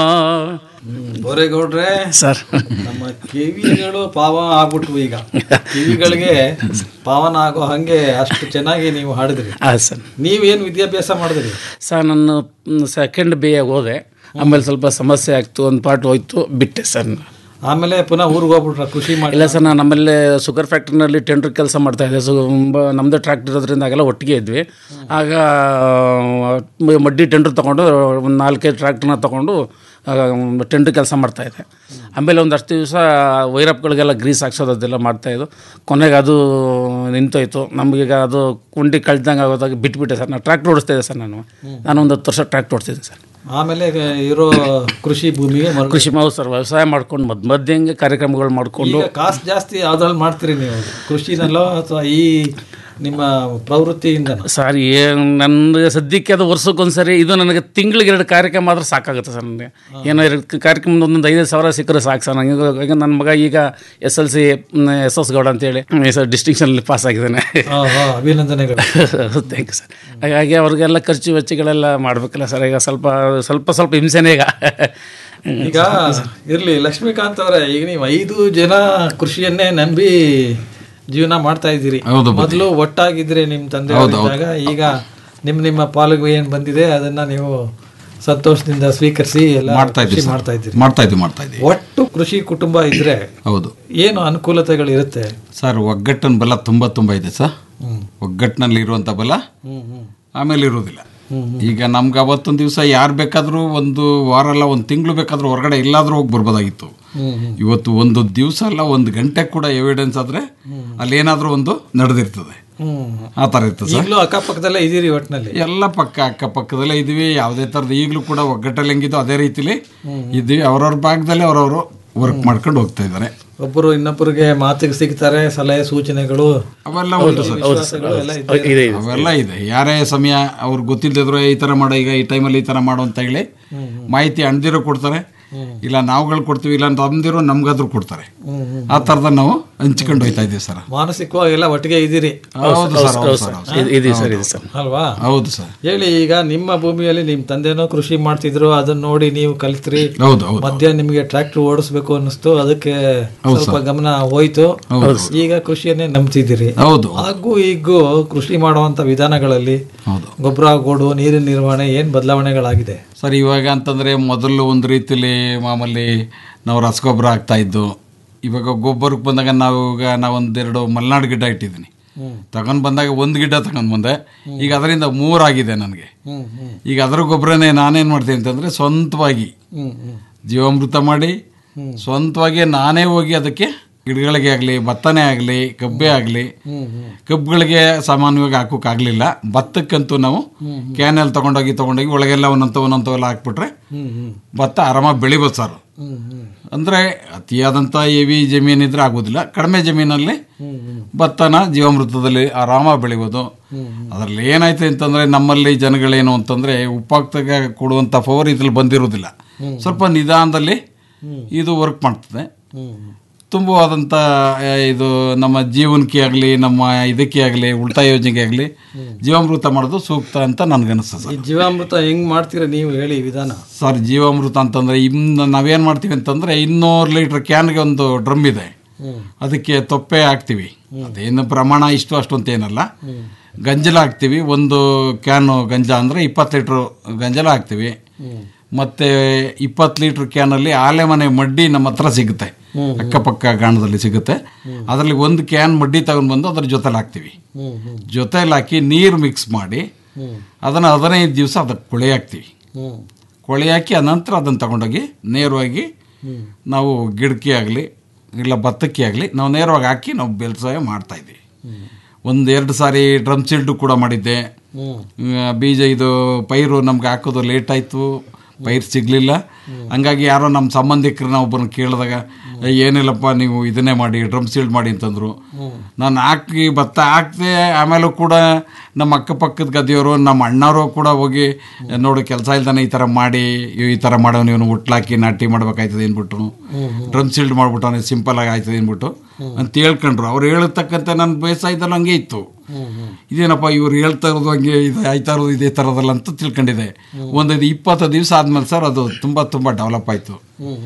ಬೋರೇಗೌಡ್ರೆ ಸರ್ ನಮ್ಮ ಕಿವಿಗಳು ಪಾವನ ಆಗ್ಬಿಟ್ವು ಈಗ ಕಿವಿಗಳಿಗೆ ಪಾವನ ಆಗೋ ಹಂಗೆ ಅಷ್ಟು ಚೆನ್ನಾಗಿ ನೀವು ಹಾಡಿದ್ರಿ ಹಾಂ ಸರ್ ನೀವೇನು ವಿದ್ಯಾಭ್ಯಾಸ ಮಾಡಿದ್ರಿ ಸರ್ ನಾನು ಸೆಕೆಂಡ್ ಬಿ ಎ ಹೋದೆ ಆಮೇಲೆ ಸ್ವಲ್ಪ ಸಮಸ್ಯೆ ಆಗ್ತು ಒಂದು ಪಾರ್ಟ್ ಹೋಯ್ತು ಬಿಟ್ಟೆ ಸರ್ ನಾನು. ಆಮೇಲೆ ಪುನಃ ಊರಿಗೆ ಹೋಗ್ಬಿಟ್ರ ಕೃಷಿ ಮಾಡಿ ಇಲ್ಲ ಸರ್ ನಾನು ನಮ್ಮಲ್ಲಿ ಶುಗರ್ ಫ್ಯಾಕ್ಟ್ರಿನಲ್ಲಿ ಟೆಂಡರ್ ಕೆಲಸ ಮಾಡ್ತಾ ಇದ್ದೆ ಸೊ ನಮ್ಮದೇ ಟ್ರ್ಯಾಕ್ಟರ್ ಇರೋದ್ರಿಂದ ಆಗೆಲ್ಲ ಒಟ್ಟಿಗೆ ಇದ್ವಿ ಆಗ ಆ, ಮಡ್ಡಿ ಟೆಂಡರ್ ತೊಗೊಂಡು ಒಂದು ನಾಲ್ಕೈದು ಟ್ರ್ಯಾಕ್ಟರ್ನ ತೊಗೊಂಡು ಟೆಂಡರ್ ಕೆಲಸ ಮಾಡ್ತಾಯಿದ್ದೆ ಆಮೇಲೆ ಒಂದಷ್ಟು ದಿವಸ ವೈರಪ್ಗಳಿಗೆಲ್ಲ ಗ್ರೀಸ್ ಹಾಕ್ಸೋದು ಅದೆಲ್ಲ ಮಾಡ್ತಾಯಿದ್ದು ಕೊನೆಗೆ ಅದು ನಿಂತೋಯ್ತು ನಮಗೀಗ ಅದು ಕುಂಡಿ ಕಳ್ದಂಗೆ ಆಗೋದಾಗ ಬಿಟ್ಬಿಟ್ಟೆ ಸರ್ ನಾನು ಟ್ರ್ಯಾಕ್ಟರ್ ಓಡಿಸ್ತಾ ಇದ್ದೆ ಸರ್ ನಾನು ನಾನು ಒಂದು ಹತ್ತು ವರ್ಷ ಟ್ರ್ಯಾಕ್ಟರ್ ಓಡಿಸ್ತಿದ್ದೆ ಸರ್ ಆಮೇಲೆ ಇರೋ ಕೃಷಿ ಭೂಮಿಗೆ ಮರಳಿ ಕೃಷಿ ಮಾವು ಸರ್ ವ್ಯವಸಾಯ ಮಾಡ್ಕೊಂಡು ಮಧ್ಯ ಮಧ್ಯಂಗೆ ಕಾರ್ಯಕ್ರಮಗಳು ಮಾಡಿಕೊಂಡು ಈಗ ಕಾಸು ಜಾಸ್ತಿ ಯಾವ್ದ್ರಲ್ಲಿ ಮಾಡ್ತೀರಿ ನೀವು ಕೃಷಿನಲ್ಲೋ ಅಥವಾ ಈ ನಿಮ್ಮ ಪ್ರವೃತ್ತಿಯಿಂದ ಸರ್ ಏನು ನನಗೆ ಸದ್ಯಕ್ಕೆ ಅದು ವರ್ಷಕ್ಕೊಂದ್ಸರಿ ಇದು ನನಗೆ ತಿಂಗಳಿಗೆ ಎರಡು ಕಾರ್ಯಕ್ರಮ ಆದ್ರೆ ಸಾಕಾಗುತ್ತೆ ಸರ್ ನನಗೆ ಏನೋ ಎರಡು ಕಾರ್ಯಕ್ರಮ ಒಂದೊಂದು ಐದೈದು ಸಾವಿರ ಸಿಕ್ಕರೆ ಸಾಕು ಸರ್ ನನಗೆ ಈಗ ನನ್ನ ಮಗ ಈಗ S L C S S Gowda ಅಂತೇಳಿ ಸರ್ ಡಿಸ್ಟಿಂಕ್ಷನಲ್ಲಿ ಪಾಸ್ ಆಗಿದ್ದಾನೆ ಅಭಿನಂದನೆಗಳು ಥ್ಯಾಂಕ್ ಯು ಸರ್ ಹಾಗಾಗಿ ಅವ್ರಿಗೆಲ್ಲ ಖರ್ಚು ವೆಚ್ಚಗಳೆಲ್ಲ ಮಾಡಬೇಕಲ್ಲ ಸರ್ ಈಗ ಸ್ವಲ್ಪ ಸ್ವಲ್ಪ ಸ್ವಲ್ಪ ಹಿಂಸೆನೇ ಈಗ ಈಗ ಇರ್ಲಿ ಲಕ್ಷ್ಮೀಕಾಂತ್ ಅವರೇ ಈಗ ನೀವು ಐದು ಜನ ಕೃಷಿಯನ್ನೇ ನಂಬಿ ಜೀವನ ಮಾಡ್ತಾ ಇದ್ದೀರಿ ಹೌದು ಬುದ್ಧಿ. ಮೊದಲು ಒಟ್ಟಾಗಿದ್ರೆ ನಿಮ್ಮ ತಂದೆ ಹೌದು, ಹೌದು. ಇದ್ದಾಗ ಈಗ ನಿಮ್ಮ ನಿಮ್ಮ ಪಾಲಿಗೆ ಏನ್ ಬಂದಿದೆ ಅದನ್ನ ನೀವು ಸಂತೋಷದಿಂದ ಸ್ವೀಕರಿಸಿ ಎಲ್ಲ ಮಾಡ್ತಾ ಇದ್ದೀವಿ ಕೃಷಿ ಸರ್. ಮಾಡ್ತಾ ಇದ್ದೀರಿ ಮಾಡ್ತಾ ಇದ್ದೀವಿ ಮಾಡ್ತಾ ಇದ್ದೀವಿ ಒಟ್ಟು ಕೃಷಿ ಕುಟುಂಬ ಇದ್ರೆ ಹೌದು ಏನು ಅನುಕೂಲತೆಗಳು ಇರುತ್ತೆ ಸರ್ ಒಗ್ಗಟ್ಟಿನ ಬಲ ತುಂಬ ತುಂಬ ಇದೆ ಸರ್ ಒಗ್ಗಟ್ಟಿನಲ್ಲಿ ಇರುವಂಥ ಬಲ ಆಮೇಲೆ ಇರೋದಿಲ್ಲ ಈಗ ನಮ್ಗೆ ಅವತ್ತೊಂದು ದಿವಸ ಯಾರು ಬೇಕಾದರೂ ಒಂದು ವಾರ ಅಲ್ಲ ಒಂದು ತಿಂಗಳು ಬೇಕಾದ್ರೂ ಹೊರಗಡೆ ಎಲ್ಲಾದ್ರೂ ಹೋಗಿ ಬರ್ಬೋದಾಗಿತ್ತು ಇವತ್ತು ಒಂದು ದಿವಸ ಅಲ್ಲ ಒಂದು ಗಂಟೆ ಕೂಡ ಎವಿಡೆನ್ಸ್ ಆದರೆ ಅಲ್ಲೇನಾದರೂ ಒಂದು ನಡೆದಿರ್ತದೆ ಆ ಥರ ಇರ್ತದೆ ಸರ್ ಈಗಲೂ ಅಕ್ಕಪಕ್ಕದಲ್ಲೇ ಇದೀರಿ ಒಟ್ಟಿನಲ್ಲಿ ಎಲ್ಲ ಪಕ್ಕ ಅಕ್ಕಪಕ್ಕದಲ್ಲೇ ಇದೀವಿ ಯಾವುದೇ ಥರದ ಈಗಲೂ ಕೂಡ ಒಗ್ಗಟ್ಟಲ್ಲಿ ಹೆಂಗಿದ್ದು ಅದೇ ರೀತಿಲಿ ಇದ್ದೀವಿ ಅವ್ರವ್ರ ಭಾಗದಲ್ಲಿ ಅವ್ರವರು ವರ್ಕ್ ಮಾಡ್ಕೊಂಡು ಹೋಗ್ತಾ ಇದ್ದಾರೆ ಒಬ್ಬರು ಇನ್ನೊಬ್ಬರಿಗೆ ಮಾತಿಗೆ ಸಿಗ್ತಾರೆ ಸಲಹೆ ಸೂಚನೆಗಳು ಅವೆಲ್ಲ ಉಂಟು ಸರ್ ವಿಶ್ವಾಸಗಳು ಎಲ್ಲ ಇದ್ದೇ ಇದೆ ಅವೆಲ್ಲ ಇದೆ ಯಾರೇ ಸಮಯ ಅವ್ರು ಗೊತ್ತಿಲ್ಲದಿದ್ರು ಈ ಥರ ಮಾಡೋ ಈಗ ಈ ಟೈಮಲ್ಲಿ ಈ ಥರ ಮಾಡು ಅಂತ ಹೇಳಿ ಮಾಹಿತಿ ಅಣ್ದಿರೋ ಕೊಡ್ತಾರೆ ಇಲ್ಲ ನಾವುಗಳು ಕೊಡ್ತೀವಿ ಇಲ್ಲ ಅಂತ ಅಂದಿರೋ ನಮ್ಗಾದ್ರೂ ಕೊಡ್ತಾರೆ ಆ ಥರದ ನಾವು ಹಂಚ್ಕೊಂಡು ಹೋಯ್ತಾ ಇದ್ದೀವಿ ಸರ್ ಮಾನಸಿಕವಾಗಿ ಎಲ್ಲ ಒಟ್ಟಿಗೆ ಇದ್ದೀರಿ ಹೌದು ಸರ್ ಹೌದು ಸರ್ ಹೌದು ಸರ್. ಇದೆ ಸರ್ ಇದೆ ಸರ್ ಅಲ್ವಾ ಹೌದು ಸರ್ ಹೇಳಿ ಈಗ ನಿಮ್ಮ ಭೂಮಿಯಲ್ಲಿ ನಿಮ್ಮ ತಂದೆನೋ ಕೃಷಿ ಮಾಡ್ತಿದ್ರು ಅದನ್ನ ನೋಡಿ ನೀವು ಕಲಿತ್ರಿ ಹೌದು ಹೌದು ಮಧ್ಯ ನಿಮಗೆ ಟ್ರ್ಯಾಕ್ಟರ್ ಓಡಿಸ್ಬೇಕು ಅನ್ನಿಸ್ತು ಅದಕ್ಕೆ ಸ್ವಲ್ಪ ಗಮನ ಹೋಯ್ತು ಈಗ ಕೃಷಿಯನ್ನೇ ನಂಬ್ತಿದ್ದೀರಿ ಹೌದು ಹಾಗೂ ಈಗೂ ಕೃಷಿ ಮಾಡುವಂತ ವಿಧಾನಗಳಲ್ಲಿ ಹೌದು ಗೊಬ್ಬರ ಗೋಡು ನೀರಿನ ನಿರ್ವಹಣೆ ಏನ್ ಬದಲಾವಣೆಗಳಾಗಿದೆ ಸರ್ ಇವಾಗ ಅಂತಂದರೆ ಮೊದಲು ಒಂದು ರೀತಿಲಿ ಮಾಮೂಲಿ ನಾವು ರಸಗೊಬ್ಬರ ಹಾಕ್ತಾ ಇದ್ದು ಇವಾಗ ಗೊಬ್ಬರಕ್ಕೆ ಬಂದಾಗ ನಾವು ಈಗ ನಾವೊಂದೆರಡು ಮಲೆನಾಡು ಗಿಡ ಇಟ್ಟಿದ್ದೀನಿ ತಗೊಂಡು ಬಂದಾಗ ಒಂದು ಗಿಡ ತಗೊಂಡು ಬಂದೆ ಈಗ ಅದರಿಂದ ಮೂರಾಗಿದೆ ನನಗೆ ಈಗ ಅದರ ಗೊಬ್ಬರನೇ ನಾನೇನು ಮಾಡ್ತೀನಿ ಅಂತಂದರೆ ಸ್ವಂತವಾಗಿ ಜೀವಾಮೃತ ಮಾಡಿ ಸ್ವಂತವಾಗಿ ನಾನೇ ಹೋಗಿ ಅದಕ್ಕೆ ಗಿಡಗಳಿಗೆ ಆಗಲಿ ಭತ್ತನೇ ಆಗಲಿ ಕಬ್ಬೆ ಆಗಲಿ ಕಬ್ಬುಗಳಿಗೆ ಸಾಮಾನ್ಯವಾಗಿ ಹಾಕೋಕ್ಕಾಗಲಿಲ್ಲ ಭತ್ತಕ್ಕಂತೂ ನಾವು ಕ್ಯಾನಲ್ಲಿ ತಗೊಂಡೋಗಿ ತಗೊಂಡೋಗಿ ಒಳಗೆಲ್ಲ ಒಂದೊಂದು ಒಂದೊಂದವೆಲ್ಲ ಹಾಕ್ಬಿಟ್ರೆ ಭತ್ತ ಆರಾಮಾಗಿ ಬೆಳಿಬೋದು ಸರ್ ಅಂದರೆ ಅತಿಯಾದಂಥ ಹೆವಿ ಜಮೀನಿದ್ರೆ ಆಗೋದಿಲ್ಲ ಕಡಿಮೆ ಜಮೀನಲ್ಲಿ ಭತ್ತನ ಜೀವಾಮೃತದಲ್ಲಿ ಆರಾಮಾಗಿ ಬೆಳಿಬೋದು ಅದರಲ್ಲಿ ಏನಾಯ್ತು ಅಂತಂದರೆ ನಮ್ಮಲ್ಲಿ ಜನಗಳೇನು ಅಂತಂದರೆ ಉಪ್ಪಾಕ್ತಾಗ ಕೊಡುವಂಥ ಪವರ್ ಇದ್ರಲ್ಲಿ ಬಂದಿರೋದಿಲ್ಲ ಸ್ವಲ್ಪ ನಿಧಾನದಲ್ಲಿ ಇದು ವರ್ಕ್ ಮಾಡ್ತದೆ ತುಂಬವಾದಂಥ ಆ, ಇದು ನಮ್ಮ ಜೀವನಕ್ಕೆ ಆಗಲಿ ನಮ್ಮ ಇದಕ್ಕೆ ಆಗಲಿ ಉಳಿತಾಯ ಯೋಜನೆಗೆ ಆಗಲಿ ಜೀವಾಮೃತ ಮಾಡೋದು ಸೂಕ್ತ ಅಂತ ನನಗನ್ನಿಸ್ತದೆ ಈ ಸರ್ ಜೀವಾಮೃತ ಹೆಂಗ್ ಮಾಡ್ತೀರಾ ನೀವು ಹೇಳಿ ವಿಧಾನ ಸರ್ ಜೀವಾಮೃತ ಅಂತಂದರೆ ಇನ್ನು ನಾವೇನು ಮಾಡ್ತೀವಿ ಅಂತಂದರೆ ಇನ್ನೂರು ಲೀಟ್ರ್ ಕ್ಯಾನ್ಗೆ ಒಂದು ಡ್ರಮ್ ಇದೆ ಅದಕ್ಕೆ ತೊಪ್ಪೆ ಹಾಕ್ತೀವಿ ಅದೇನು ಪ್ರಮಾಣ ಇಷ್ಟು ಅಷ್ಟು ಅಂತ ಏನಲ್ಲ ಗಂಜಲ ಹಾಕ್ತೀವಿ ಒಂದು ಕ್ಯಾನು ಗಂಜಲ ಅಂದರೆ ಇಪ್ಪತ್ತು ಲೀಟ್ರು ಗಂಜಲ ಹಾಕ್ತೀವಿ ಮತ್ತು ಇಪ್ಪತ್ತು ಲೀಟ್ರ್ ಕ್ಯಾನಲ್ಲಿ ಆಲೆ ಮನೆ ಮಡ್ಡಿ ನಮ್ಮ ಹತ್ರ ಸಿಗುತ್ತೆ ಅಕ್ಕಪಕ್ಕ ಗಾಣದಲ್ಲಿ ಸಿಗುತ್ತೆ ಅದರಲ್ಲಿ ಒಂದು ಕ್ಯಾನ್ ಮಡ್ಡಿ ತಗೊಂಡು ಬಂದು ಅದ್ರ ಜೊತೆಲಿ ಹಾಕ್ತೀವಿ ಜೊತೆಲಿ ಹಾಕಿ ನೀರು ಮಿಕ್ಸ್ ಮಾಡಿ ಅದನ್ನು ಹದಿನೈದು ದಿವಸ ಅದಕ್ಕೆ ಕೊಳೆ ಹಾಕ್ತೀವಿ ಕೊಳೆ ಹಾಕಿ ಅನಂತರ ಅದನ್ನು ತಗೊಂಡೋಗಿ ನೇರವಾಗಿ ನಾವು ಗಿಡಕ್ಕೆ ಆಗಲಿ ಇಲ್ಲ ಭತ್ತಕ್ಕೆ ಆಗಲಿ ನಾವು ನೇರವಾಗಿ ಹಾಕಿ ನಾವು ಬೇಸಾಯ ಮಾಡ್ತಾ ಇದ್ದೀವಿ ಒಂದು ಎರಡು ಸಾರಿ ಡ್ರಮ್ ಸಿಲ್ಡು ಕೂಡ ಮಾಡಿದ್ದೆ ಆ, ಬೀಜ ಇದು ಪೈರು ನಮ್ಗೆ ಹಾಕೋದು ಲೇಟ್ ಆಯಿತು ಪೈರು ಸಿಗಲಿಲ್ಲ ಹಂಗಾಗಿ ಯಾರೋ ನಮ್ಮ ಸಂಬಂಧಿಕರನ್ನ ಒಬ್ಬರನ್ನ ಕೇಳಿದಾಗ "ಏ, ಏನಿಲ್ಲಪ್ಪ ನೀವು ಇದನ್ನೇ ಮಾಡಿ ಡ್ರಮ್ ಸೀಲ್ಡ್ ಮಾಡಿ ಅಂತಂದರು ನಾನು ಹಾಕಿ ಭತ್ತ ಹಾಕ್ದೆ ಆಮೇಲೂ ಕೂಡ ನಮ್ಮ ಅಕ್ಕಪಕ್ಕದ ಗದ್ದೆಯವರು ನಮ್ಮ ಅಣ್ಣವರು ಕೂಡ ಹೋಗಿ ನೋಡು ಕೆಲಸ ಇಲ್ದಾನೆ ಈ ಥರ ಮಾಡಿ ಇವ್ ಈ ಥರ ಮಾಡೋ ನೀವು ಹುಟ್ಲಾಕಿ ನಾಟಿ ಮಾಡ್ಬೇಕಾಯ್ತದೆ ಅಂದ್ಬಿಟ್ಟು ಡ್ರಮ್ ಸೀಲ್ಡ್ ಮಾಡ್ಬಿಟ್ಟು ಅವನಿಗೆ ಸಿಂಪಲ್ ಆಗಿ ಆಯ್ತದೆ ಅಂದ್ಬಿಟ್ಟು ಅಂತ ಹೇಳ್ಕೊಂಡ್ರು ಅವ್ರು ಹೇಳತಕ್ಕಂತೆ ನನ್ನ ಬೇಸಾಯದಲ್ಲಿ ಹಂಗೆ ಇತ್ತು ಇದೇನಪ್ಪ ಇವ್ರು ಹೇಳ್ತಾ ಇರೋದು ಹಂಗೆ ಇದು ಆಯ್ತಾ ಇರೋದು ಇದೇ ಥರದಲ್ಲ ಅಂತ ತಿಳ್ಕೊಂಡಿದೆ ಒಂದು ಇಪ್ಪತ್ತು ದಿವಸ ಆದ್ಮೇಲೆ ಸರ್ ಅದು ತುಂಬ ತುಂಬ ಡೆವಲಪ್ ಆಯಿತು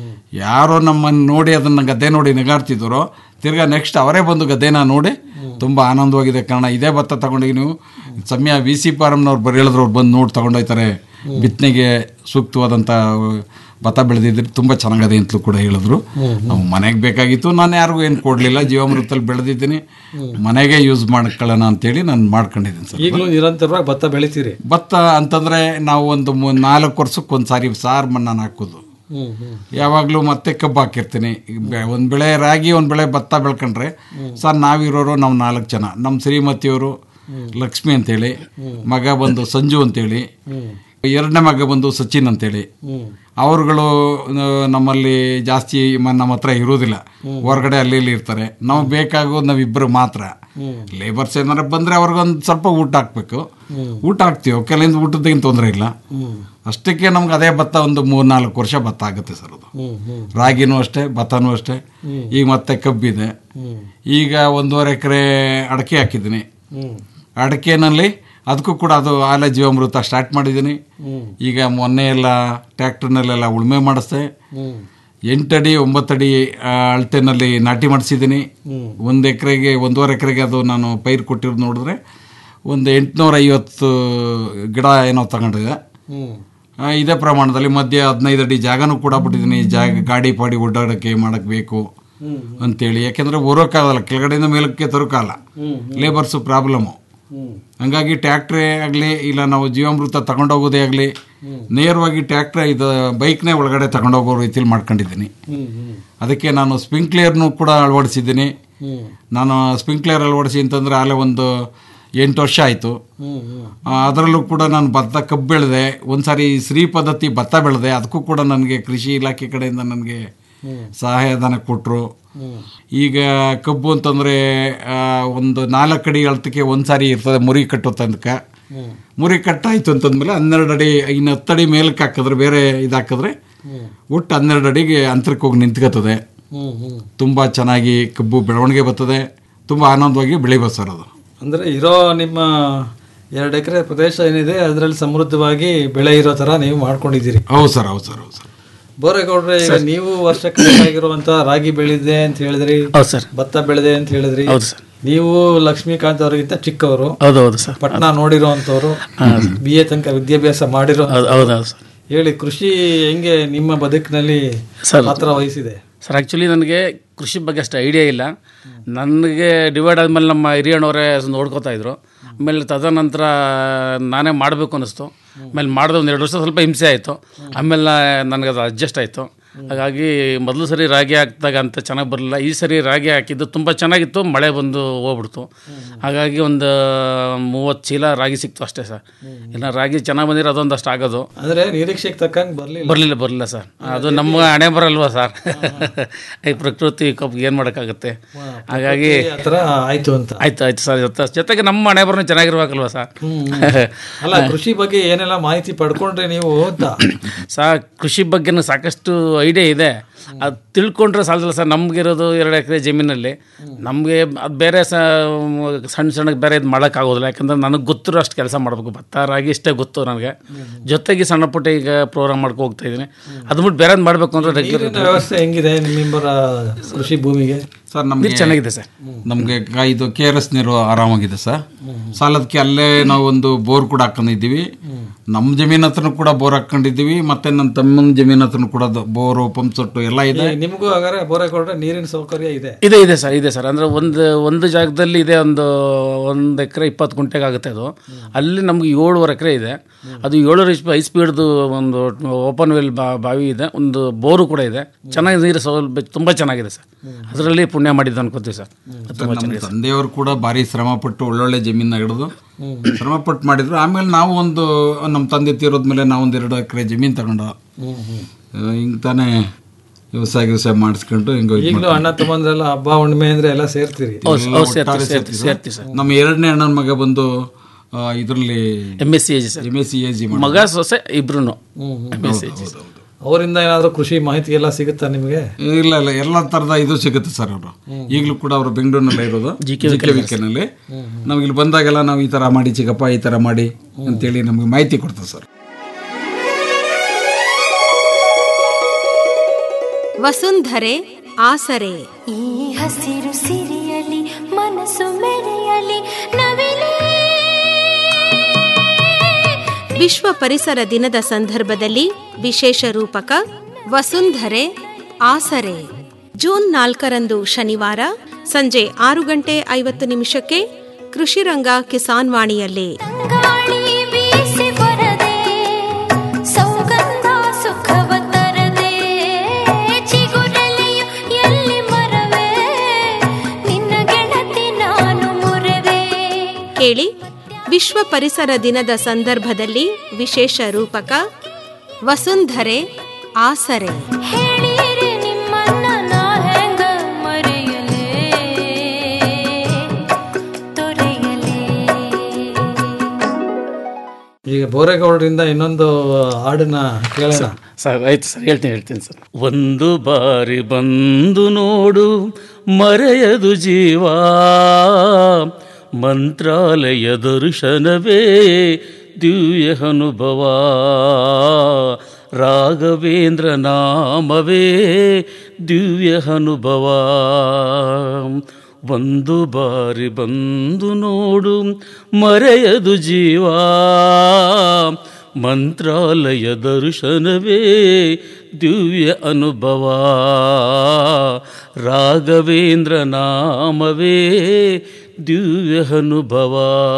ಯಾರೋ ನಮ್ಮನ್ನು ನೋಡಿ ಅದನ್ನು ಗದ್ದೆ ನೋಡಿ ನಿಗಾಡ್ತಿದ್ದಾರೋ ತಿರ್ಗಾ ನೆಕ್ಸ್ಟ್ ಅವರೇ ಬಂದು ಗದ್ದೆನ ನೋಡಿ ತುಂಬ ಆನಂದವಾಗಿದೆ ಕಾರಣ ಇದೇ ಭತ್ತ ತಗೊಂಡೋಗಿ ನೀವು ಸಮಯ ವಿ ಸಿ ಫಾರಮ್ನವ್ರು ಬರೀ ಹೇಳಿದ್ರು ಅವ್ರು ಬಂದು ನೋಡಿ ತಗೊಂಡೋಗ್ತಾರೆ ಬಿತ್ತನೆಗೆ ಸೂಕ್ತವಾದಂಥ ಭತ್ತ ಬೆಳೆದಿದ್ರೆ ತುಂಬ ಚೆನ್ನಾಗದೆ ಅಂತಲೂ ಕೂಡ ಹೇಳಿದ್ರು ನಾವು ಮನೆಗೆ ಬೇಕಾಗಿತ್ತು ನಾನು ಯಾರಿಗೂ ಏನು ಕೊಡಲಿಲ್ಲ ಜೀವಾಮೃತದಲ್ಲಿ ಬೆಳೆದಿದ್ದೀನಿ ಮನೆಗೆ ಯೂಸ್ ಮಾಡ್ಕೊಳ್ಳೋಣ ಅಂತೇಳಿ ನಾನು ಮಾಡ್ಕೊಂಡಿದ್ದೀನಿ ಸರ್ ಈಗಲೂ ನಿರಂತರವಾಗಿ ಭತ್ತ ಬೆಳಿತೀರಿ ಭತ್ತ ಅಂತಂದರೆ ನಾವು ಒಂದು ಮೂ ನಾಲ್ಕು ವರ್ಷಕ್ಕೆ ಒಂದು ಸಾರಿ ಸಾರು ಮಣ್ಣನ್ನು ಹಾಕೋದು ಯಾವಾಗಲೂ ಮತ್ತೆ ಕಬ್ಬು ಹಾಕಿರ್ತೀನಿ ಒಂದು ಬೆಳೆ ರಾಗಿ ಒಂದು ಬೆಳೆ ಭತ್ತ ಬೆಳ್ಕೊಂಡ್ರೆ ಸರ್ ನಾವಿರೋರು ನಾವು ನಾಲ್ಕು ಜನ ನಮ್ಮ ಶ್ರೀಮತಿಯವರು ಲಕ್ಷ್ಮಿ ಅಂತೇಳಿ ಮಗ ಬಂದು ಸಂಜು ಅಂತೇಳಿ ಎರಡನೇ ಮಗ ಬಂದು ಸಚಿನ್ ಅಂತೇಳಿ ಅವರುಗಳು ಆ, ನಮ್ಮಲ್ಲಿ ಜಾಸ್ತಿ ಮ- ನಮ್ಮ ಹತ್ರ ಇರೋದಿಲ್ಲ ಹೊರಗಡೆ ಅಲ್ಲಿ ಇಲ್ಲಿ ಇರ್ತಾರೆ ನಾವು ಬೇಕಾಗೋದು ನಾವಿಬ್ಬರು ಮಾತ್ರ ಲೇಬರ್ಸ್ ಏನಾರ ಬಂದರೆ ಅವ್ರಿಗೊಂದು ಸ್ವಲ್ಪ ಊಟ ಹಾಕ್ಬೇಕು ಊಟ ಹಾಕ್ತೀವಿ ಕೆಲದಿಂದ ಊಟದ್ದೇನು ತೊಂದರೆ ಇಲ್ಲ ಅಷ್ಟಕ್ಕೆ ನಮ್ಗೆ ಅದೇ ಭತ್ತ ಒಂದು ಮೂರು ನಾಲ್ಕು ವರ್ಷ ಭತ್ತ ಆಗುತ್ತೆ ಸರ್ ಅದು ರಾಗಿನೂ ಅಷ್ಟೇ ಭತ್ತನೂ ಅಷ್ಟೇ ಈಗ ಮತ್ತೆ ಕಬ್ಬಿದೆ ಈಗ ಒಂದೂವರೆ ಎಕರೆ ಅಡಕೆ ಹಾಕಿದ್ದೀನಿ ಅಡಕೆನಲ್ಲಿ ಅದಕ್ಕೂ ಕೂಡ ಅದು ಆಲೆ ಜೀವಾಮೃತ ಸ್ಟಾರ್ಟ್ ಮಾಡಿದ್ದೀನಿ ಈಗ ಮೊನ್ನೆ ಎಲ್ಲ ಟ್ರ್ಯಾಕ್ಟರ್ನಲ್ಲೆಲ್ಲ ಉಳುಮೆ ಮಾಡಿಸ್ದೆ ಎಂಟಡಿ ಒಂಬತ್ತಡಿ ಆ, ಅಳತೆನಲ್ಲಿ ನಾಟಿ ಮಾಡಿಸಿದ್ದೀನಿ ಒಂದು ಎಕರೆಗೆ ಒಂದೂವರೆ ಎಕರೆಗೆ ಅದು ನಾನು ಪೈರು ಕೊಟ್ಟಿರೋದು ನೋಡಿದ್ರೆ ಒಂದು ಎಂಟುನೂರ ಐವತ್ತು ಗಿಡ ಏನೋ ತಗೊಂಡಿದೆ ಆ, ಇದೇ ಪ್ರಮಾಣದಲ್ಲಿ ಮಧ್ಯೆ ಹದಿನೈದು ಅಡಿ ಜಾಗನೂ ಕೂಡ ಬಿಟ್ಟಿದ್ದೀನಿ ಜಾಗ ಗಾಡಿ ಪಾಡಿ ಓಡಾಡೋಕ್ಕೆ ಮಾಡಕ್ಕೆ ಬೇಕು ಅಂತೇಳಿ ಯಾಕೆಂದರೆ ಹೊರೋಕ್ಕಾಗಲ್ಲ ಕೆಳಗಡೆಯಿಂದ ಮೇಲಕ್ಕೆ ತರೋಕ್ಕಾಗಲ್ಲ ಲೇಬರ್ಸು ಪ್ರಾಬ್ಲಮ್ಮು ಹಂಗಾಗಿ ಟ್ಯಾಕ್ಟ್ರೇ ಆಗಲಿ ಇಲ್ಲ ನಾವು ಜೀವಾಮೃತ ತಗೊಂಡೋಗೋದೇ ಆಗಲಿ ನೇರವಾಗಿ ಟ್ಯಾಕ್ಟ್ರ ಇದು ಬೈಕ್ನೇ ಒಳಗಡೆ ತಗೊಂಡೋಗೋ ರೀತಿಲಿ ಮಾಡ್ಕೊಂಡಿದ್ದೀನಿ ಅದಕ್ಕೆ ನಾನು ಸ್ಪ್ರಿಂಕ್ಲೇರ್ನು ಕೂಡ ಅಳವಡಿಸಿದ್ದೀನಿ ನಾನು ಸ್ಪ್ರಿಂಕ್ಲೇರ್ ಅಳವಡಿಸಿ ಅಂತಂದರೆ ಅಲ್ಲೇ ಒಂದು ಎಂಟು ವರ್ಷ ಆಯಿತು ಅದರಲ್ಲೂ ಕೂಡ ನಾನು ಭತ್ತ ಕಬ್ಬು ಬೆಳೆದೆ ಒಂದ್ಸಾರಿ ಶ್ರೀ ಪದ್ಧತಿ ಭತ್ತ ಬೆಳೆದೆ ಅದಕ್ಕೂ ಕೂಡ ನನಗೆ ಕೃಷಿ ಇಲಾಖೆ ಕಡೆಯಿಂದ ನನಗೆ ಸಹಾಯಧನ ಕೊಟ್ಟರು ಈಗ ಕಬ್ಬು ಅಂತಂದರೆ ಒಂದು ನಾಲ್ಕು ಅಡಿ ಅಳ್ತಕ್ಕೆ ಒಂದು ಸಾರಿ ಇರ್ತದೆ ಮುರಿ ಕಟ್ಟೋ ತನಕ ಮುರಿ ಕಟ್ಟಾಯ್ತು ಅಂತಂದ್ಮೇಲೆ ಹನ್ನೆರಡು ಅಡಿ ಇನ್ನು ಹತ್ತು ಅಡಿ ಮೇಲಕ್ಕೆ ಹಾಕಿದ್ರೆ ಬೇರೆ ಇದು ಹಾಕಿದ್ರೆ ಒಟ್ಟು ಹನ್ನೆರಡು ಅಡಿಗೆ ಅಂತರಕ್ಕೆ ಹೋಗಿ ನಿಂತ್ಕೋತದೆ ತುಂಬ ಚೆನ್ನಾಗಿ ಕಬ್ಬು ಬೆಳವಣಿಗೆ ಬರ್ತದೆ ತುಂಬ ಆನಂದವಾಗಿ ಬೆಳಿಬೋದು ಸರ್ ಅದು ಅಂದ್ರೆ ಇರೋ ನಿಮ್ಮ ಎರಡು ಎಕರೆ ಪ್ರದೇಶ ಏನಿದೆ ಅದರಲ್ಲಿ ಸಮೃದ್ಧವಾಗಿ ಬೆಳೆ ಇರೋ ತರ ನೀವು ಮಾಡ್ಕೊಂಡಿದ್ದೀರಿ ಹೌದು ಸರ್ ಹೌದು ಸರ್ ಹೌದು ಸರ್ ಬೋರೇಗೌಡ್ರೆ ಈಗ ನೀವು ವರ್ಷಕ್ಕೆ ಬೇಕಾಗಿರುವಂತ ರಾಗಿ ಬೆಳೆದಿದೆ ಅಂತ ಹೇಳಿದ್ರಿ ಹೌದು ಸರ್ ಭತ್ತ ಬೆಳೆದೆ ಅಂತ ಹೇಳಿದ್ರಿ ಹೌದು ಸರ್ ನೀವು ಲಕ್ಷ್ಮೀಕಾಂತ್ ಅವರಿಗಿಂತ ಚಿಕ್ಕವರು ಹೌದು ಹೌದು ಸರ್ ಪಟ್ನ ನೋಡಿರೋಂಥವ್ರು ಬಿ ಎ ತನಕ ವಿದ್ಯಾಭ್ಯಾಸ ಮಾಡಿರೋ ಹೌದು ಹೌದು ಹೌದು ಸರ್ ಹೇಳಿ ಕೃಷಿ ಹೆಂಗೆ ನಿಮ್ಮ ಬದುಕಿನಲ್ಲಿ ಸರ್ ಪಾತ್ರ ವಹಿಸಿದೆ ಸರ್ ಆ್ಯಕ್ಚುಲಿ ನನಗೆ ಕೃಷಿ ಬಗ್ಗೆ ಅಷ್ಟು ಐಡಿಯಾ ಇಲ್ಲ ನನಗೆ ಡಿವೈಡ್ ಆದಮೇಲೆ ನಮ್ಮ ಹಿರಿಯಣ್ಣವರೇ ನೋಡ್ಕೋತಾ ಇದ್ರು ಆಮೇಲೆ ತದನಂತರ ನಾನೇ ಮಾಡಬೇಕು ಅನ್ನಿಸ್ತು ಆಮೇಲೆ ಮಾಡಿದೆ ಒಂದು ಎರಡು ವರ್ಷ ಸ್ವಲ್ಪ ಹಿಂಸೆ ಆಯಿತು ಆಮೇಲೆ ನನಗೆ ಅದು ಅಡ್ಜಸ್ಟ್ ಆಯಿತು ಹಾಗಾಗಿ ಮೊದಲು ಸರಿ ರಾಗಿ ಹಾಕಿದಾಗ ಅಂತ ಚೆನ್ನಾಗಿ ಬರಲಿಲ್ಲ ಈ ಸರಿ ರಾಗಿ ಹಾಕಿದ್ದು ತುಂಬ ಚೆನ್ನಾಗಿತ್ತು ಮಳೆ ಬಂದು ಹೋಗ್ಬಿಡ್ತು ಹಾಗಾಗಿ ಒಂದು ಮೂವತ್ತು ಚೀಲ ರಾಗಿ ಸಿಕ್ತು ಅಷ್ಟೇ ಸರ್ ಇಲ್ಲ ರಾಗಿ ಚೆನ್ನಾಗಿ ಬಂದಿರೋ ಅದೊಂದಷ್ಟು ಆಗೋದು ಅಂದ್ರೆ ನಿರೀಕ್ಷೆಗೆ ತಕ್ಕಂಗೆ ಬರ್ಲಿಲ್ಲ ಬರಲಿಲ್ಲ ಬರಲಿಲ್ಲ ಸರ್ ಅದು ನಮ್ಮ ಹಣೆ ಬರಲ್ವಾ ಸರ್ ಈ ಪ್ರಕೃತಿ ಕಬ್ಬು ಏನು ಮಾಡೋಕ್ಕಾಗುತ್ತೆ ಹಾಗಾಗಿ ಆ ಥರ ಆಯ್ತು ಅಂತ ಆಯ್ತು ಆಯ್ತು ಸರ್ ಜೊತೆ ಜೊತೆಗೆ ನಮ್ಮ ಹಣೆ ಬರೋನು ಚೆನ್ನಾಗಿರ್ಬೇಕಲ್ವಾ ಸರ್ ಅಲ್ಲ ಕೃಷಿ ಬಗ್ಗೆ ಏನೆಲ್ಲ ಮಾಹಿತಿ ಪಡ್ಕೊಂಡ್ರೆ ನೀವು ಅಂತ ಸಾ ಕೃಷಿ ಬಗ್ಗೆನೂ ಸಾಕಷ್ಟು ಐಡಿಯಾ ಇದೆ ಅದು ತಿಳ್ಕೊಂಡ್ರೆ ಸಾಲದಲ್ಲ ಸರ್ ನಮಗಿರೋದು ಎರಡು ಎಕರೆ ಜಮೀನಲ್ಲಿ ನಮಗೆ ಅದು ಬೇರೆ ಸ ಸಣ್ಣ ಸಣ್ಣ ಬೇರೆ ಇದು ಮಾಡೋಕ್ಕಾಗೋದಿಲ್ಲ ಯಾಕಂದ್ರೆ ನನಗೆ ಗೊತ್ತಿರೋ ಅಷ್ಟು ಕೆಲಸ ಮಾಡಬೇಕು ಭತ್ತ ರಾಗಿ ಇಷ್ಟೇ ಗೊತ್ತು ನನಗೆ ಜೊತೆಗೆ ಸಣ್ಣ ಪುಟ್ಟ ಈಗ ಪ್ರೋಗ್ರಾಮ್ ಮಾಡ್ಕೊ ಹೋಗ್ತಾ ಇದ್ದೀನಿ ಅದು ಬಿಟ್ಟು ಬೇರೆ ಮಾಡಬೇಕು ಅಂದ್ರೆ ನೀರಿನ ರೆಗ್ಯುಲರ್ ವ್ಯವಸ್ಥೆ ಹೆಂಗಿದೆ ನಿಮ್ಮಿಬ್ಬರ ಕೃಷಿ ಭೂಮಿಗೆ ಸರ್ ನಮಗೆ ನೀರು ಚೆನ್ನಾಗಿದೆ ಸರ್ ನಮಗೆ ಇದು ಕೆ ಆರ್ ಎಸ್ ನೀರು ಆರಾಮಾಗಿದೆ ಸರ್ ಸಾಲದಕ್ಕೆ ಅಲ್ಲೇ ನಾವು ಒಂದು ಬೋರ್ ಕೂಡ ಹಾಕೊಂಡಿದ್ದೀವಿ ನಮ್ಮ ಜಮೀನ್ ಹತ್ರನೂ ಕೂಡ ಬೋರ್ ಹಾಕೊಂಡಿದ್ದೀವಿ ಮತ್ತೆ ನನ್ನ ತಮ್ಮನ ಜಮೀನ್ ಹತ್ರನೂ ಕೂಡ ಅದು ಬೋರು ಪಂಪ್ ಸೊಟ್ಟು ಎಲ್ಲ ಇದೆ ಈ ನಿಮಗೂ ಹಾಗಾದ್ರೆ ಬೋರೆ ಕೊಟ್ರೆ ನೀರಿನ ಸೌಕರ್ಯ ಇದೆ ಇದೆ ಇದೆ ಸರ್ ಇದೆ ಸರ್ ಅಂದರೆ ಒಂದು ಒಂದು ಜಾಗದಲ್ಲಿ ಇದೆ ಒಂದು ಒಂದು ಎಕರೆ ಇಪ್ಪತ್ತು ಗುಂಟೆಗೆ ಆಗುತ್ತೆ ಅದು ಅಲ್ಲಿ ನಮ್ಗೆ ಏಳುವರೆ ಎಕರೆ ಇದೆ ಅದು ಏಳುವರೆ ಹೈ ಸ್ಪೀಡ್ದು ಒಂದು ಓಪನ್ ವೆಲ್ ಬಾವಿ ಇದೆ ಒಂದು ಬೋರು ಕೂಡ ಇದೆ ಚೆನ್ನಾಗಿ ನೀರು ಸೌಲಭ್ಯ ತುಂಬ ಚೆನ್ನಾಗಿದೆ ಸರ್ ಅದರಲ್ಲಿ ಪುಣ್ಯ ಮಾಡಿದ್ದು ಅನ್ಕೋತೀವಿ ಸರ್ ಅದು ತುಂಬ ನಮ್ಮ ಚೆನ್ನಾಗಿದೆ ಸರ್. ತಂದೆಯವರು ಕೂಡ ಭಾರಿ ಶ್ರಮ ಪಟ್ಟು ಒಳ್ಳೊಳ್ಳೆ ಜಮೀನ ಹಿಡಿದು ಶ್ರಮ ಪಟ್ಟು ಮಾಡಿದ್ರು ಆಮೇಲೆ ನಾವು ಒಂದು ನಮ್ಮ ತಂದೆ ತೀರೋದ್ಮೇಲೆ ನಾವು ಒಂದು ಎರಡು ಎಕರೆ ಜಮೀನು ತಗೊಂಡು ಹಿಂಗೆ ತಾನೇ ವ್ಯವಸಾಯ ವ್ಯವಸಾಯ ಮಾಡಿಸ್ಕೊಂಡು ಹಿಂಗೆ ಇದ್ ಈಗಲೂ ಅಣ್ಣ ತಮ್ಮಂದ್ರೆಲ್ಲ ಹಬ್ಬ ಹುಣ್ಣಿಮೆ ಅಂದ್ರೆ ಎಲ್ಲ ಸೇರ್ತೀರಿ ಹೌದು, ಎಲ್ಲ ಹೌದು, ಒಟ್ಟಾರೆ ಸೇರ್ತೀವಿ, ಸೇರ್ತಿದ್ರು. ಸೇರ್ತೀವಿ ಸರ್. ನಮ್ಮ ಎರಡನೇ ಅಣ್ಣನ ಮಗ ಬಂದು ಇದರಲ್ಲಿ M S C AG sir M S C A G ಮಗ ಸೊಸೆ ಇಬ್ರು ಎಮ್ ಎಸ್ ಸಿ ಎಜಿ ಅವರಿಂದ ಏನಾದರೂ ಕೃಷಿ ಮಾಹಿತಿ ಎಲ್ಲ ಸಿಗುತ್ತಾ ನಿಮಗೆ ಇಲ್ಲ ಇಲ್ಲ ಎಲ್ಲ ಥರದ ಇದು ಸಿಗುತ್ತೆ ಸರ್ ಅವರು ಈಗಲೂ ಕೂಡ ಅವರು ಬೆಂಗಳೂರಿನಲ್ಲೇ ಇರೋದು ಜಿ ಕೆ ವಿಕೆನಲ್ಲಿ ನಾವು ಇಲ್ಲಿ ಬಂದಾಗೆಲ್ಲ ನಾವು ಈ ಥರ ಮಾಡಿ ಚಿಕ್ಕಪ್ಪ ಈ ಥರ ಮಾಡಿ ಅಂತೇಳಿ ನಮಗೆ ಮಾಹಿತಿ ಕೊಡ್ತಾರೆ ಸರ್ ವಸುಂಧರೆ ಆಸರೆ ಈ ಹಸಿರು ಸಿರಿಯಲಿ ಮನಸ್ಸು ಮೆರೆಯಲಿ ನವಿಲೇ ವಿಶ್ವ ಪರಿಸರ ದಿನದ ಸಂದರ್ಭದಲ್ಲಿ ವಿಶೇಷ ರೂಪಕ ವಸುಂಧರೆ ಆಸರೆ ಜೂನ್ ನಾಲ್ಕರಂದು ಶನಿವಾರ ಸಂಜೆ ಆರು ಗಂಟೆ ಐವತ್ತು ನಿಮಿಷಕ್ಕೆ ಕೃಷಿರಂಗ ಕಿಸಾನ್ ವಾಣಿಯಲ್ಲಿ ಗಾಳಿ ಬೀಸಿ ಬರದೆ ಸೌಗಂಧ ಸುಖವ ತರದೆ ಚಿಗುರಲಿಯು ಎಲ್ಲಿ ಮರವೇ ನಿನ್ನ ಗೆಳತಿ ನಾನು ಮುರವೇ ಕೇಳಿ ವಿಶ್ವ ಪರಿಸರ ದಿನದ ಸಂದರ್ಭದಲ್ಲಿ ವಿಶೇಷ ರೂಪಕ ವಸುಂಧರೆ ಆಸರೆ ಹೇಳಿರಿ ನಿಮ್ಮನ್ನ ನಾ ಹೆಂಗ ಮರೆಯಲೇ ತೊರೆಯಲೇ ಈಗ ಬೋರೇಗೌಡರಿಂದ ಇನ್ನೊಂದು ಹಾಡನ್ನ ಕೇಳೋಣ ಸರ್ ಆಯ್ತು ಸರ್ ಹೇಳ್ತೀನಿ ಹೇಳ್ತೀನಿ ಸರ್ ಒಂದು ಬಾರಿ ಬಂದು ನೋಡು ಮರೆಯದು ಜೀವ ಮಂತ್ರಾಲಯ ದರ್ಶನವೇ ದಿವ್ಯ ಅನುಭವ ರಾಘವೇಂದ್ರ ನಾಮವೇ ದಿವ್ಯ ಅನುಭವ ಒಂದು ಬಾರಿ ಬಂದು ನೋಡು ಮರೆಯದು ಜೀವ ಮಂತ್ರಾಲಯ ದರ್ಶನವೇ ದಿವ್ಯ ಅನುಭವ ರಾಘವೇಂದ್ರ ನಾಮವೇ ದಿವ್ಯ ಅನುಭವ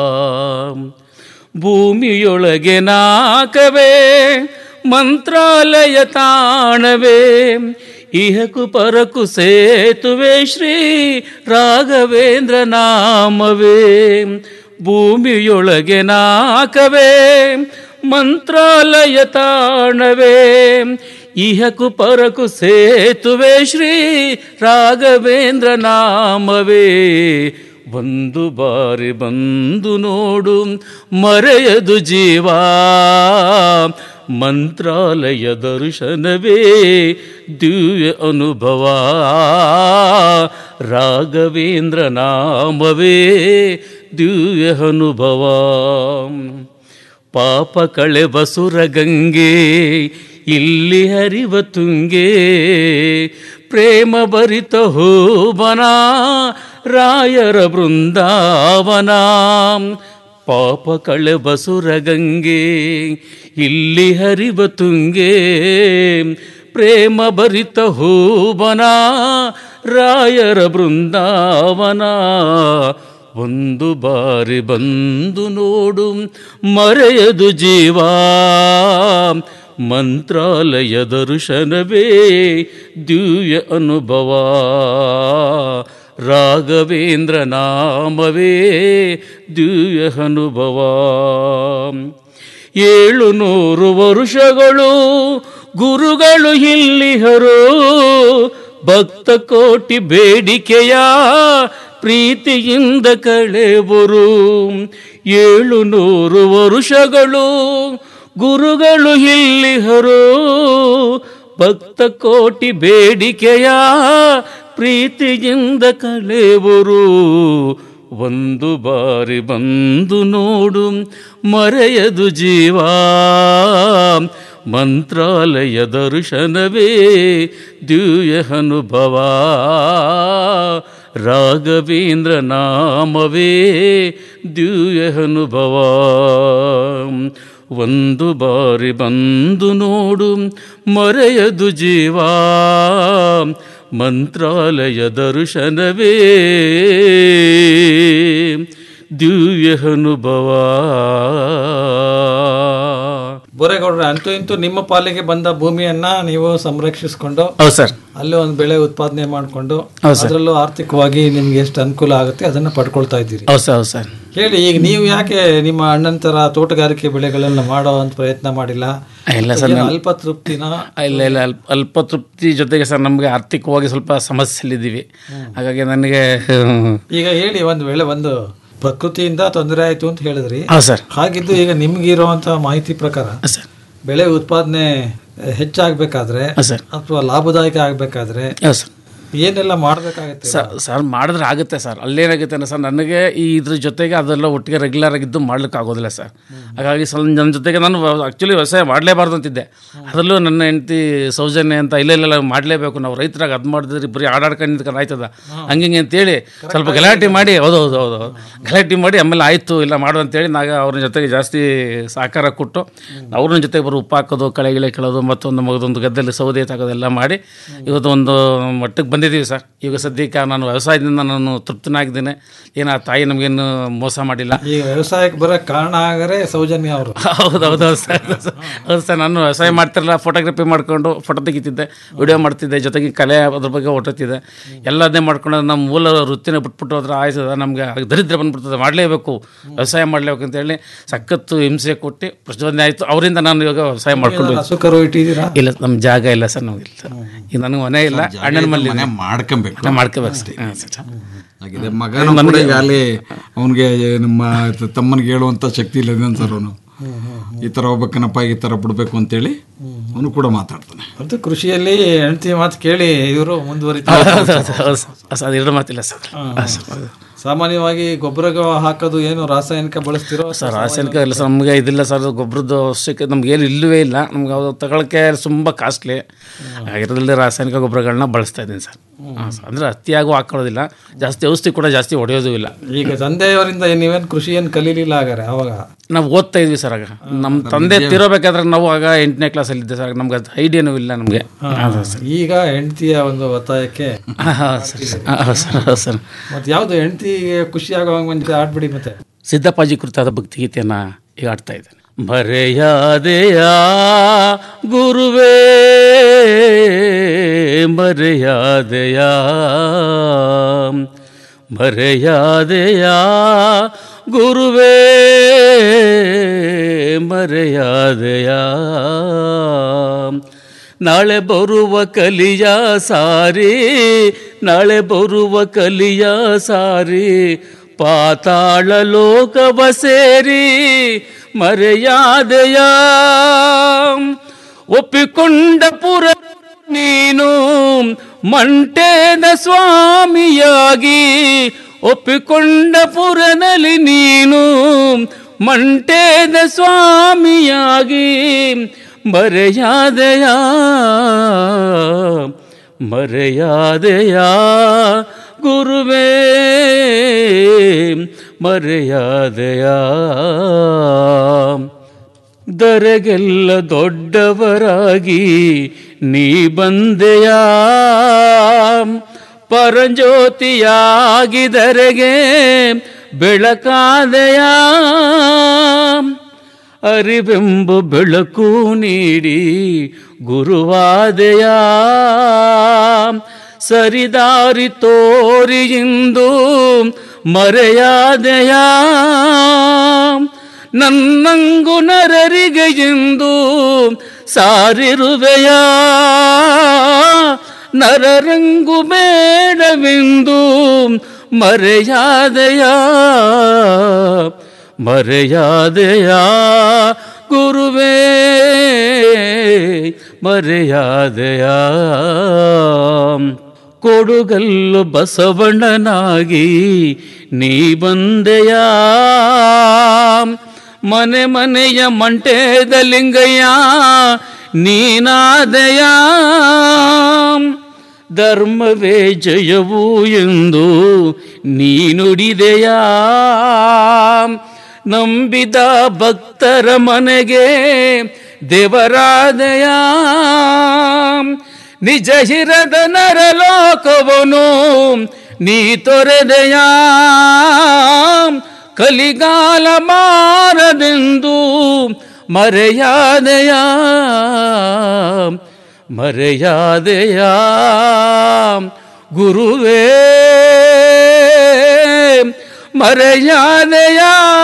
ಭೂಮಿಯೊಳಗೆ ನಾಕವೇ ಮಂತ್ರಾಲಯ ತಾಣವೇ ಇಹಕು ಪರಕು ಸೇತುವೆ ಶ್ರೀ ರಾಘವೇಂದ್ರ ನಾಮವೇ ಭೂಮಿಯೊಳಗೆ ನಾಕವೇ ಮಂತ್ರಾಲಯ ತಾಣವೇ ಇಹಕು ಪರಕು ಸೇತುವೆ ಶ್ರೀ ರಾಘವೇಂದ್ರ ನಾಮವೇ ಒಂದು ಬಾರಿ ಬಂದು ನೋಡು ಮರೆಯದು ಜೀವ ಮಂತ್ರಾಲಯ ದರ್ಶನವೇ ದಿವ್ಯ ಅನುಭವ ರಾಘವೇಂದ್ರ ನಾಮವೇ ದಿವ್ಯ ಅನುಭವ ಪಾಪ ಕಳೆ ಬಸುರ ಗಂಗೆ ಇಲ್ಲಿ ಹರಿವ ತುಂಗೆ ಪ್ರೇಮ ಭರಿತ ಹೋಬನ ರಾಯರ ಬೃಂದಾವನ ಪಾಪ ಕಳೆ ಬಸುರ ಗಂಗೆ ಇಲ್ಲಿ ಹರಿವ ತುಂಗೆ ಪ್ರೇಮ ಭರಿತ ಹೋಬನ ರಾಯರ ಬೃಂದಾವನ ಒಂದು ಬಾರಿ ಬಂದು ನೋಡು ಮರೆಯದು ಜೀವ ಮಂತ್ರಾಲಯ ದರ್ಶನವೇ ದಿವ್ಯ ಅನುಭವ ರಾಘವೇಂದ್ರ ನಾಮವೇ ದಿವ್ಯ ಅನುಭವ ಏಳು ನೂರು ವರುಷಗಳು ಗುರುಗಳು ಇಲ್ಲಿಹರು ಭಕ್ತ ಕೋಟಿ ಬೇಡಿಕೆಯ ಪ್ರೀತಿಯಿಂದ ಕಳೆವರು ಏಳು ನೂರು ವರುಷಗಳು ಗುರುಗಳು ಇಲ್ಲಿಹರು ಭಕ್ತ ಕೋಟಿ ಬೇಡಿಕೆಯ ಪ್ರೀತಿಯಿಂದ ಕಳೆವರು ಒಂದು ಬಾರಿ ಬಂದು ನೋಡು ಮರೆಯದು ಜೀವ ಮಂತ್ರಾಲಯ ದರ್ಶನವೇ ದಿವ್ಯ ಅನುಭವ ರಾಘವೇಂದ್ರ ನಾಮವೇ ದಿವ್ಯ ಅನುಭವ ಒಂದು ಬಾರಿ ಬಂದು ನೋಡು ಮರೆಯದು ಜೀವ ಮಂತ್ರಾಲಯ ದರ್ಶನವೇ ದಿವ್ಯ ಅನುಭವ ಬೋರೇಗೌಡ್ರೆ ಅಂತೂ ಇಂತೂ ನಿಮ್ಮ ಪಾಲಿಗೆ ಬಂದ ಭೂಮಿಯನ್ನ ನೀವು ಸಂರಕ್ಷಿಸಿಕೊಂಡು ಹೌದು ಸರ್ ಅಲ್ಲಿ ಒಂದು ಬೆಳೆ ಉತ್ಪಾದನೆ ಮಾಡಿಕೊಂಡು ಹೌದು ಸರ್. ಅದರಲ್ಲೂ ಆರ್ಥಿಕವಾಗಿ ನಿಮ್ಗೆ ಎಷ್ಟು ಅನುಕೂಲ ಆಗುತ್ತೆ ಅದನ್ನ ಪಡ್ಕೊಳ್ತಾ ಇದ್ದೀರಿ ಹೌದು ಸರ್ ಹೌದು ಸರ್ ಹೇಳಿ ಈಗ ನೀವು ಯಾಕೆ ನಿಮ್ಮ ಅಣ್ಣನ ತರ ತೋಟಗಾರಿಕೆ ಬೆಳೆಗಳನ್ನ ಮಾಡೋ ಅಂತ ಪ್ರಯತ್ನ ಮಾಡಿಲ್ಲ ಇಲ್ಲ ಸರ್ ಏನು ನಾನು- ಅಲ್ಪ ತೃಪ್ತಿನ ಇಲ್ಲ ಇಲ್ಲ ಅಲ್ಪ ಅಲ್ಪ ತೃಪ್ತಿ ಜೊತೆಗೆ ಸರ್ ನಮಗೆ ಆರ್ಥಿಕವಾಗಿ ಸ್ವಲ್ಪ ಸಮಸ್ಯೆಲಿದ್ದೀವಿ ಹಾಗಾಗಿ ನನಗೆ ಈಗ ಹೇಳಿ ಒಂದು ವೇಳೆ ಒಂದು ಪ್ರಕೃತಿಯಿಂದ ತೊಂದರೆ ಆಯ್ತು ಅಂತ ಹೇಳಿದ್ರಿ ಹೌದು ಸರ್ ಹಾಗಿದ್ದು ಈಗ ನಿಮ್ಗಿರುವಂತ ಮಾಹಿತಿ ಪ್ರಕಾರ ಸರ್ ಬೆಳೆ ಉತ್ಪಾದನೆ ಹೆಚ್ಚಾಗಬೇಕಾದ್ರೆ ಸರ್. ಅಥವಾ ಲಾಭದಾಯಕ ಆಗಬೇಕಾದ್ರೆ ಹೌದು ಸರ್ ಏನೆಲ್ಲ ಮಾಡಬೇಕಾಗತ್ತೆ ಸರ್ ಸರ್ ಮಾಡಿದ್ರೆ ಆಗುತ್ತೆ ಸರ್ ಅಲ್ಲೇನಾಗುತ್ತೆ ಅಂದ್ರೆ ಸರ್ ನನಗೆ ಈ ಇದ್ರ ಜೊತೆಗೆ ಅದೆಲ್ಲ ಒಟ್ಟಿಗೆ ರೆಗ್ಯುಲರ್ ಆಗಿದ್ದು ಮಾಡ್ಲಿಕ್ಕೆ ಆಗೋದಿಲ್ಲ ಸರ್ ಹಾಗಾಗಿ ಸ್ವಲ್ಪ ನನ್ನ ಜೊತೆಗೆ ನಾನು ಆ್ಯಕ್ಚುಲಿ ವ್ಯವಸಾಯ ಮಾಡಲೇಬಾರ್ದು ಅಂತಿದ್ದೆ ಅದರಲ್ಲೂ ನನ್ನ ಹೆಂಡತಿ ಸೌಜನ್ಯ ಅಂತ ಇಲ್ಲ ಇಲ್ಲ ಇಲ್ಲ ಮಾಡಲೇಬೇಕು ನಾವು ರೈತರಾಗ ಅದು ಮಾಡಿದ್ರೆ ಬರೀ ಆಡಾಡ್ಕೊಂಡು ನಿಂತ್ಕೊಂಡು ಆಯ್ತದ ಹಂಗಿಂಗೆ ಅಂತೇಳಿ ಸ್ವಲ್ಪ ಗಲಾಟೆ ಮಾಡಿ ಹೌದು ಹೌದು ಹೌದು ಹೌದು ಗಲಾಟೆ ಮಾಡಿ ಆಮೇಲೆ ಆಯಿತು ಇಲ್ಲ ಮಾಡು ಅಂತೇಳಿ ನಾಗ ಅವ್ರ ಜೊತೆಗೆ ಜಾಸ್ತಿ ಸಹಕಾರ ಕೊಟ್ಟು ಅವ್ರನ್ನ ಜೊತೆಗೆ ಬರೋ ಉಪ್ಪು ಹಾಕೋದು ಕಳೆ ಗಿಳೆ ಕೆಳೋದು ಮತ್ತೊಂದು ಮಗದೊಂದು ಗದ್ದೆಯಲ್ಲಿ ಸೌದೆ ಹಾಕೋದೆಲ್ಲ ಮಾಡಿ ಇವತ್ತು ಒಂದು ಮಟ್ಟಕ್ಕೆ ಬಂದಿದ್ದೀವಿ ಸರ್ ಈಗ ಸದ್ಯಕ್ಕೆ ನಾನು ವ್ಯವಸಾಯದಿಂದ ನಾನು ತೃಪ್ತನಾಗಿದ್ದೇನೆ ಏನು ಆ ತಾಯಿ ನಮಗೇನು ಮೋಸ ಮಾಡಿಲ್ಲ ಈ ವ್ಯವಸಾಯಕ್ಕೆ ಬರಕ್ ಕಾರಣ ಆಗರೆ ಸೌಜನ್ಯ ಅವರು ಹೌದು ಹೌದು ಹೌದು ಸರ್ ಹೌದು ಸರ್ ನಾನು ವ್ಯವಸಾಯ ಮಾಡ್ತಿರಲ್ಲ ಫೋಟೋಗ್ರಫಿ ಮಾಡ್ಕೊಂಡು ಫೋಟೋ ತೆಗಿತಿದ್ದೆ ವಿಡಿಯೋ ಮಾಡ್ತಿದ್ದೆ ಜೊತೆಗೆ ಕಲೆ ಅದ್ರ ಬಗ್ಗೆ ಹೊಟ್ಟತಿದ್ದೆ ಎಲ್ಲದನ್ನೇ ಮಾಡ್ಕೊಂಡು ನಮ್ಮ ಮೂಲ ವೃತ್ತಿನ ಬಿಟ್ಬಿಟ್ಟು ಹೋದ್ರೆ ಆಯ್ತದ ನಮ್ಗೆ ದರಿದ್ರ ಬಂದ್ಬಿಡ್ತದೆ ಮಾಡಲೇಬೇಕು ವ್ಯವಸಾಯ ಮಾಡಲೇಬೇಕು ಅಂತೇಳಿ ಸಖತ್ತು ಹಿಂಸೆ ಕೊಟ್ಟು ಪ್ರಚೋದನೆ ಆಯಿತು ಅವರಿಂದ ನಾನು ಇವಾಗ ವ್ಯವಸಾಯ ಮಾಡ್ಕೊಂಡು ಹಸು ಕರು ಇಟ್ಟಿದ್ದೀರಾ ಇಲ್ಲ ನಮ್ಮ ಜಾಗ ಇಲ್ಲ ಸರ್ ನಮ್ಗೆ ಇಲ್ಲ ಸರ್ ಈಗ ನನಗೆ ಮನೆ ಇಲ್ಲ ಅಣ್ಣನ ಮನೆ ಮನೆ ಮಾಡ್ಕೊಬೇಕು ನಾ ಮಾಡ್ಕೋಬೇಕು ಹಾಂ ಸರ್ ಆಗಿದೆ ಮಗನ ಕೂಡ ಈಗ ಅಲ್ಲಿ ಅವನಿಗೆ ನಮ್ಮ ತಮ್ಮನಿಗೆ ಹೇಳುವಂತ ಶಕ್ತಿ ಇಲ್ಲ ಸರ್ ಅವನು ಈ ತರ ಹೋಗ್ಬೇಕನಪ್ಪ ಈ ತರ ಬಿಡ್ಬೇಕು ಅಂತೇಳಿ ಅವನು ಕೂಡ ಮಾತಾಡ್ತಾನೆ ಅದು ಕೃಷಿಯಲ್ಲಿ ಹೆಂಡತಿ ಮಾತು ಕೇಳಿ ಇವರು ಹೌದು, ಹೌದು, ಹೌದು ಸರ್. ಅದು ಎರಡು ಮಾತಿಲ್ಲ ಸರ್ ಹಾಂ ಸರ್ ಹೌದು. ಸಾಮಾನ್ಯವಾಗಿ ಗೊಬ್ಬರ ಹಾಕೋದು ಏನು ರಾಸಾಯನಿಕ ಬಳಸ್ತಿರೋ ಸರ್ ರಾಸಾಯನಿಕ ಇಲ್ಲ ಸರ್ ನಮಗೆ ಇದಿಲ್ಲ ಸರ್ ಗೊಬ್ಬರದ ಅವಶ್ಯಕತೆ ನಮ್ಗೆ ಏನು ಇಲ್ಲವೇ ಇಲ್ಲ ನಮ್ಗೆ ಅದು ತಗೊಳಕ್ಕೆ ತುಂಬ ಕಾಸ್ಟ್ಲಿ ಆಗಿರೋದ್ರಲ್ಲಿ ರಾಸಾಯನಿಕ ಗೊಬ್ಬರಗಳನ್ನ ಬಳಸ್ತಾ ಇದ್ದೀನಿ ಸರ್ ಹಾಂ ಸರ್ ಅಂದರೆ ಅತಿಯಾಗೂ ಹಾಕೊಳ್ಳೋದಿಲ್ಲ ಜಾಸ್ತಿ ಔಷಧಿ ಕೂಡ ಜಾಸ್ತಿ ಹೊಡೆಯೋದು ಇಲ್ಲ ಈಗ ತಂದೆಯವರಿಂದ ಏನ್ ನೀವೇನ್ ಕೃಷಿ ಏನ್ ಕಲೀಲಿಲ್ಲ ಹಾಗಾರೆ ಅವಾಗ ನಾವು ಓದ್ತಾ ಇದ್ವಿ ಸರ್ ಆಗ ನಮ್ಮ ತಂದೆ ತಿರೋಬೇಕಾದ್ರೆ ನಾವು ಆಗ ಎಂಟನೇ ಕ್ಲಾಸಲ್ಲಿ ಇದ್ದೆ ಸರ್ ನಮ್ಗೆ ಅದು ಐಡಿಯಾನೂ ಇಲ್ಲ ನಮಗೆ ಹೌದು ಸರ್ ಈಗ ಹೆಂಡತಿಯ ಒಂದು ಒತ್ತಾಯಕ್ಕೆ ಹಾಂ ಸರ್ ಹಾಂ ಸರ್ ಹೌದು ಸರ್ ಮತ್ತೆ ಯಾವ್ದು ಹೆಂಡತಿಗೆ ಖುಷಿ ಆಗೋ ಮುಂಚೆ ಆಡ್ಬಿಡಿ ಮತ್ತೆ ಸಿದ್ದಪ್ಪಾಜಿ ಕುರಿತಾದ ಭಕ್ತಿಗೀತೆಯನ್ನು ಈಗ ಆಡ್ತಾ ಇದ್ದೇನೆ ಮರೆಯಾದೆಯ ಗುರುವೇ ಮರೆಯಾದೆಯ ಮರೆಯಾದೆಯ ಗುರುವೇ ಮರೆಯಾದೆಯ ನಾಳೆ ಬರುವ ಕಲಿಯ ಸಾರಿ ನಾಳೆ ಬರುವ ಕಲಿಯ ಸಾರಿ ಪಾತಾಳ ಲೋಕವ ಸೇರಿ ಮರೆಯಾದೆಯ ಒಪ್ಪಿಕೊಂಡ ಪುರ ನೀನು ಮಂಟೇದ ಸ್ವಾಮಿಯಾಗಿ ಒಪ್ಪಿಕೊಂಡ ಪುರನಲ್ಲಿ ನೀನು ಮಂಟೇದ ಸ್ವಾಮಿಯಾಗಿ ಮರೆಯಾದೆಯ ಮರೆಯಾದೆಯ ಗುರುವೇ ಮರೆಯಾದೆಯ ದರೆಗೆಲ್ಲ ದೊಡ್ಡವರಾಗಿ ನೀ ಬಂದೆಯ ಪರಂಜ್ಯೋತಿಯಾಗಿದರೆಗೆ ಬೆಳಕಾದೆಯ ಅರಿವೆಂಬು ಬೆಳಕು ನೀಡಿ ಗುರುವಾದೆಯ ಸರಿದಾರಿ ತೋರಿ ಇಂದು ಮರೆಯಾದೆಯ ನನ್ನಂಗು ನರರಿಗೆ ಎಂದು ಸಾರಿರುವೆಯ ನರರಂಗು ಬೇಡವೆಂದು ಮರೆಯಾದೆಯ ಮರೆಯಾದೆಯ ಗುರುವೇ ಮರೆಯಾದೆಯ ಕೊಡುಗಲ್ಲು ಬಸವಣ್ಣನಾಗಿ ನೀ ಬಂದೆಯ ಮನೆ ಮನೆಯ ಮಂಟೇದ ಲಿಂಗಯ್ಯ ನೀನಾದೆಯ ಧರ್ಮವೇ ಜಯವು ಎಂದು ನೀ ನುಡಿದೆಯ ನಂಬಿದ ಭಕ್ತರ ಮನೆಗೆ ದೇವರಾದಯ ನಿಜ ಹಿರದ ನರಲೋಕವನು ನೀ ತೊರೆದೆಯ ಕಲಿಗಾಲ ಮಾರದೆಂದು ಮರೆಯಾದೆಯ ಮರೆಯಾದೆಯ ಗುರುವೇ ಮರೆಯಾದೆಯ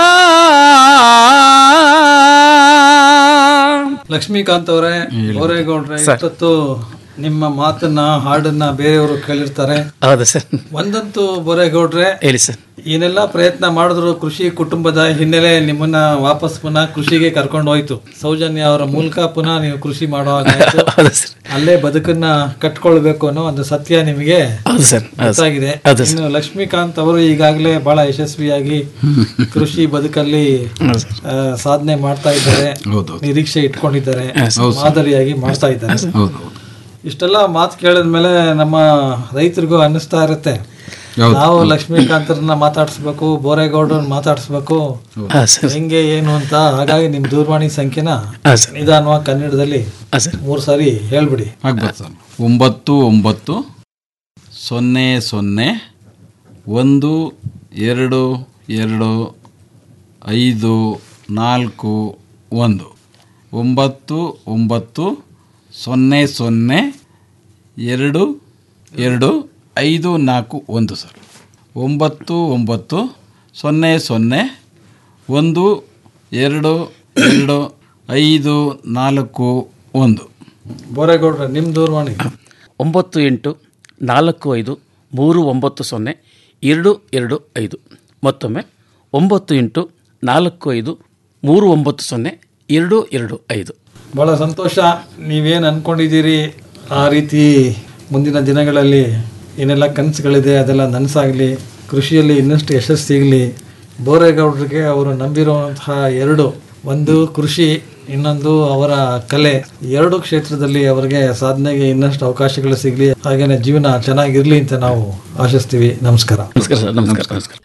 ಲಕ್ಷ್ಮೀಕಾಂತ್ ಅವರೇ ಬೋರೇಗೌಡ್ರೆ ಇಷ್ಟೊತ್ತು ನಿಮ್ಮ ಮಾತನ್ನ ಹಾಡನ್ನ ಬೇರೆಯವರು ಕೇಳಿರ್ತಾರೆ ಹೌದಾ ಸರ್ ಒಂದಂತೂ ಬೋರೇಗೌಡ್ರೆ ಹೇಳಿ ಸರ್ ಏನೆಲ್ಲ ಪ್ರಯತ್ನ ಮಾಡಿದ್ರು ಕೃಷಿ ಕುಟುಂಬದ ಹಿನ್ನೆಲೆ ನಿಮ್ಮನ್ನ ವಾಪಸ್ ಪುನಃ ಕೃಷಿಗೆ ಕರ್ಕೊಂಡು ಹೋಯ್ತು ಸೌಜನ್ಯ ಅವರ ಮೂಲಕ ಪುನಃ ನೀವು ಕೃಷಿ ಮಾಡೋ ಹಾಗಾಯ್ತು ಹೌದಾ ಸರ್ ಅಲ್ಲೇ ಬದುಕನ್ನ ಕಟ್ಕೊಳ್ಬೇಕು ಅನ್ನೋ ಒಂದು ಸತ್ಯ ನಿಮಗೆ ಹೌದು ಸರ್ ಹೌದು ಸರ್. ಗೊತ್ತಾಗಿದೆ ಹೌದು ಇನ್ನು ಲಕ್ಷ್ಮೀಕಾಂತ್ ಅವರು ಈಗಾಗಲೇ ಬಹಳ ಯಶಸ್ವಿಯಾಗಿ ಕೃಷಿ ಬದುಕಲ್ಲಿ ಆ, ಸಾಧನೆ ಮಾಡ್ತಾ ಇದ್ದಾರೆ ನಿರೀಕ್ಷೆ ಇಟ್ಕೊಂಡಿದ್ದಾರೆ ಮಾದರಿಯಾಗಿ ಮಾಡ್ತಾ ಇದ್ದಾರೆ ಇಷ್ಟೆಲ್ಲ ಮಾತು ಕೇಳಿದ್ಮೇಲೆ ನಮ್ಮ ರೈತರಿಗೂ ಅನ್ನಿಸ್ತಾ ಇರುತ್ತೆ ನಾವು ಲಕ್ಷ್ಮೀಕಾಂತರನ್ನ ಮಾತಾಡಿಸ್ಬೇಕು ಬೋರೇಗೌಡರನ್ನ ಮಾತಾಡಿಸ್ಬೇಕು ಹಾ ಸರ್ ಹೆಂಗೆ ಏನು ಅಂತ ಹಾಗಾಗಿ ನಿಮ್ ದೂರವಾಣಿ ಸಂಖ್ಯೆನ ಹಾ ಸರ್ ನಿಧಾನವಾಗಿ ಕನ್ನಡದಲ್ಲಿ ಹಾ ಸರ್ ಮೂರು ಸಾರಿ ಹೇಳ್ಬಿಡಿ ಆಗ್ಬೋದು ಸರ್ ಒಂಬತ್ತು ಒಂಬತ್ತು ಸೊನ್ನೆ ಸೊನ್ನೆ ಒಂದು ಎರಡು ಎರಡು ಐದು ನಾಲ್ಕು ಒಂದು ಒಂಬತ್ತು ಒಂಬತ್ತು ಸೊನ್ನೆ ಸೊನ್ನೆ ಎರಡು ಎರಡು ಐದು ನಾಲ್ಕು ಒಂದು ಸರ್ ಒಂಬತ್ತು ಒಂಬತ್ತು ಸೊನ್ನೆ ಸೊನ್ನೆ ಒಂದು ಎರಡು ಎರಡು ಐದು ನಾಲ್ಕು ಒಂದು ಬೋರೇಗೌಡ್ರೆ ನಿಮ್ ದೂರವಾಣಿ ಒಂಬತ್ತು ಎಂಟು ನಾಲ್ಕು ಐದು ಮೂರು ಒಂಬತ್ತು ಸೊನ್ನೆ ಎರಡು ಎರಡು ಐದು ಮತ್ತೊಮ್ಮೆ ಒಂಬತ್ತು ಎಂಟು ನಾಲ್ಕು ಐದು ಮೂರು ಒಂಬತ್ತು ಸೊನ್ನೆ ಎರಡು ಎರಡು ಐದು ಬಹಳ ಸಂತೋಷ ನೀವೇನು ಅನ್ಕೊಂಡಿದ್ದೀರಿ ಆ ರೀತಿ ಮುಂದಿನ ದಿನಗಳಲ್ಲಿ ಏನೆಲ್ಲ ಕನಸುಗಳಿದೆ ಅದೆಲ್ಲ ನನಸಾಗಲಿ ಕೃಷಿಯಲ್ಲಿ ಇನ್ನಷ್ಟು ಯಶಸ್ಸು ಸಿಗಲಿ ಬೋರೇಗೌಡರಿಗೆ ಅವರು ನಂಬಿರುವಂತಹ ಎರಡು ಒಂದು ಕೃಷಿ ಇನ್ನೊಂದು ಅವರ ಕಲೆ ಎರಡು ಕ್ಷೇತ್ರದಲ್ಲಿ ಅವರಿಗೆ ಸಾಧನೆಗೆ ಇನ್ನಷ್ಟು ಅವಕಾಶಗಳು ಸಿಗಲಿ ಹಾಗೇನೆ ಜೀವನ ಚೆನ್ನಾಗಿರ್ಲಿ ಅಂತ ನಾವು ಆಶಿಸ್ತೀವಿ ನಮಸ್ಕಾರ ನಮಸ್ಕಾರ ಸರ್ ನಮಸ್ಕಾರ ನಮಸ್ಕಾರ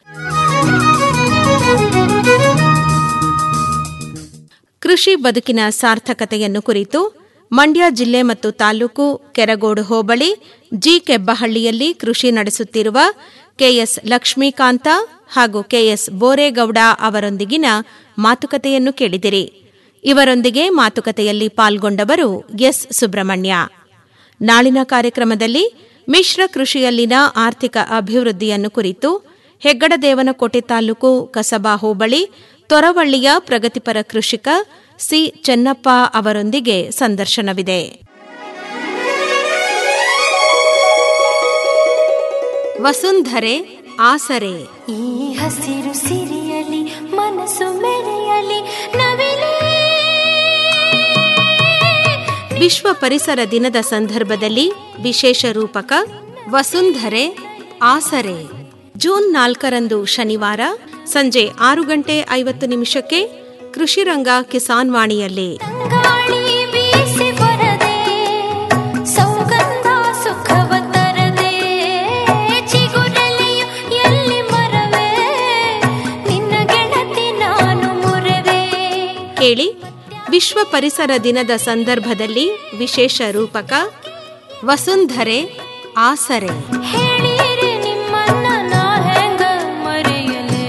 ಕೃಷಿ ಬದುಕಿನ ಸಾರ್ಥಕತೆಯನ್ನು ಕುರಿತು ಮಂಡ್ಯ ಜಿಲ್ಲೆ ಮತ್ತು ತಾಲೂಕು ಕೆರಗೋಡು ಹೋಬಳಿ ಜಿ ಕೆಬ್ಬಹಳ್ಳಿಯಲ್ಲಿ ಕೃಷಿ ನಡೆಸುತ್ತಿರುವ ಕೆಎಸ್ ಲಕ್ಷ್ಮೀಕಾಂತ ಹಾಗೂ ಕೆಎಸ್ ಬೋರೇಗೌಡ ಅವರೊಂದಿಗಿನ ಮಾತುಕತೆಯನ್ನು ಕೇಳಿದಿರಿ ಇವರೊಂದಿಗೆ ಮಾತುಕತೆಯಲ್ಲಿ ಪಾಲ್ಗೊಂಡವರು ಎಸ್ ಸುಬ್ರಹ್ಮಣ್ಯ ನಾಳಿನ ಕಾರ್ಯಕ್ರಮದಲ್ಲಿ ಮಿಶ್ರ ಕೃಷಿಯಲ್ಲಿನ ಆರ್ಥಿಕ ಅಭಿವೃದ್ಧಿಯನ್ನು ಕುರಿತು ಹೆಗ್ಗಡದೇವನಕೋಟೆ ತಾಲೂಕು ಕಸಬಾ ಹೋಬಳಿ ತೊರವಳ್ಳಿಯ ಪ್ರಗತಿಪರ ಕೃಷಿಕ ಸಿ ಚೆನ್ನಪ್ಪ ಅವರೊಂದಿಗೆ ಸಂದರ್ಶನವಿದೆ ವಸುಂಧರೆ ಆಸರೆ ಈ ಹಸಿರು ಸಿರಿಯಲಿ ಮನಸ್ಸು ಮೆರೆಯಲಿ ನವಿಲೇ ವಿಶ್ವ ಪರಿಸರ ದಿನದ ಸಂದರ್ಭದಲ್ಲಿ ವಿಶೇಷ ರೂಪಕ ವಸುಂಧರೆ ಆಸರೆ ಜೂನ್ ನಾಲ್ಕರಂದು ಶನಿವಾರ ಸಂಜೆ ಆರು ಗಂಟೆ ಐವತ್ತು ನಿಮಿಷಕ್ಕೆ ಕೃಷಿರಂಗ ಕಿಸಾನ್ ವಾಣಿಯಲ್ಲಿ ಗಾಳಿ ಬೀಸಿ ಬರದೆ ಸೌಗಂಧ ಸುಖವ ತರದೆ ಚಿಗುರಲಿಯು ಎಲ್ಲಿ ಮರವೇ ನಿನ್ನ ಗೆಳತಿ ನಾನು ಮುರವೇ ಕೇಳಿ ವಿಶ್ವ ಪರಿಸರ ದಿನದ ಸಂದರ್ಭದಲ್ಲಿ ವಿಶೇಷ ರೂಪಕ ವಸುಂಧರೆ ಆಸರೆ ಹೇಳಿರಿ ನಿಮ್ಮನ್ನ ನಾ ಹೆಂಗ ಮರೆಯಲೇ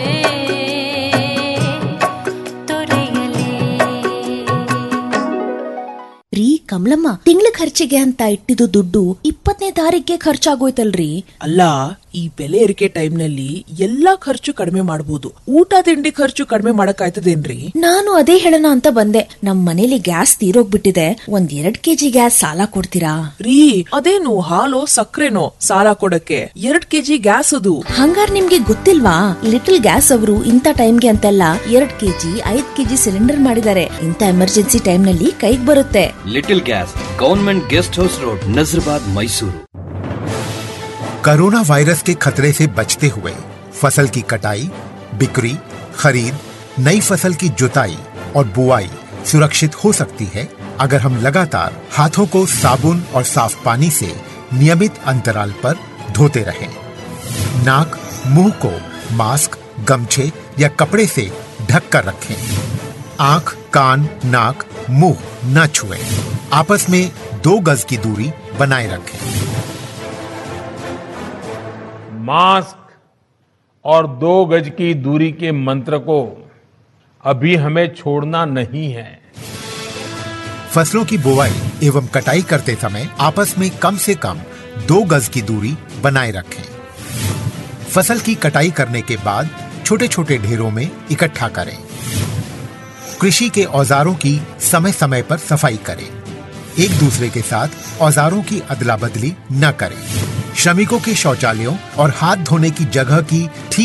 ತೊರೆಯಲೇ ರೀ ಕಮಲಮ್ಮ ತಿಂಗಳ ಖರ್ಚಿಗೆ ಅಂತ ಇಟ್ಟಿದ್ದು ದುಡ್ಡು ಇಪ್ಪತ್ತನೇ ತಾರೀಕಿಗೆ ಖರ್ಚಾಗೋಯ್ತಲ್ರಿ ಅಲ್ಲ ಈ ಬೆಲೆ ಏರಿಕೆ ಟೈಮ್ನಲ್ಲಿ ಎಲ್ಲಾ ಖರ್ಚು ಕಡಿಮೆ ಮಾಡಬಹುದು ಊಟ ತಿಂಡಿ ಖರ್ಚು ಕಡಿಮೆ ಮಾಡಕ್ಕಾಯ್ತದೇನ್ರಿ ನಾನು ಅದೇ ಹೇಳೋಣ ಅಂತ ಬಂದೆ ನಮ್ ಮನೇಲಿ ಗ್ಯಾಸ್ ತೀರೋಗ್ಬಿಟ್ಟಿದೆ ಒಂದ್ ಎರಡ್ ಕೆಜಿ ಗ್ಯಾಸ್ ಸಾಲ ಕೊಡ್ತೀರಾ ರೀ ಅದೇನು ಹಾಲು ಸಕ್ಕರೆನೋ ಸಾಲ ಕೊಡಕ್ಕೆ ಎರಡ್ ಕೆಜಿ ಗ್ಯಾಸ್ ಅದು ಹಂಗಾರ್ ನಿಮ್ಗೆ ಗೊತ್ತಿಲ್ವಾ ಲಿಟಲ್ ಗ್ಯಾಸ್ ಅವರು ಇಂಥ ಟೈಮ್ಗೆ ಅಂತೆಲ್ಲ ಎರಡ್ ಕೆಜಿ ಐದ್ ಕೆಜಿ ಸಿಲಿಂಡರ್ ಮಾಡಿದ್ದಾರೆ ಇಂಥ ಎಮರ್ಜೆನ್ಸಿ ಟೈಮ್ ನಲ್ಲಿ ಕೈಗ್ ಬರುತ್ತೆ little gas government guest house road Nazarbad Mysore corona virus के खतरे से बचते हुए फसल की कटाई बिक्री खरीद नई फसल की जुताई और बुआई सुरक्षित हो सकती है अगर हम लगातार हाथों को साबुन और साफ पानी से नियमित अंतराल पर धोते रहें। नाक मुंह को मास्क गमछे या कपड़े से ढक कर रखें आंख कान नाक मुंह न छुएं। आपस में दो गज की दूरी बनाए रखें मास्क और दो गज की दूरी के मंत्र को अभी हमें छोड़ना नहीं है फसलों की बुवाई एवं कटाई करते समय आपस में कम से कम दो गज की दूरी बनाए रखें फसल की कटाई करने के बाद छोटे छोटे ढेरों में इकट्ठा करें कृषि के औजारों की समय समय पर सफाई करें एक दूसरे के साथ औजारों की अदला बदली न करें श्रमिकों के शौचालयों और हाथ धोने की जगह की ठीक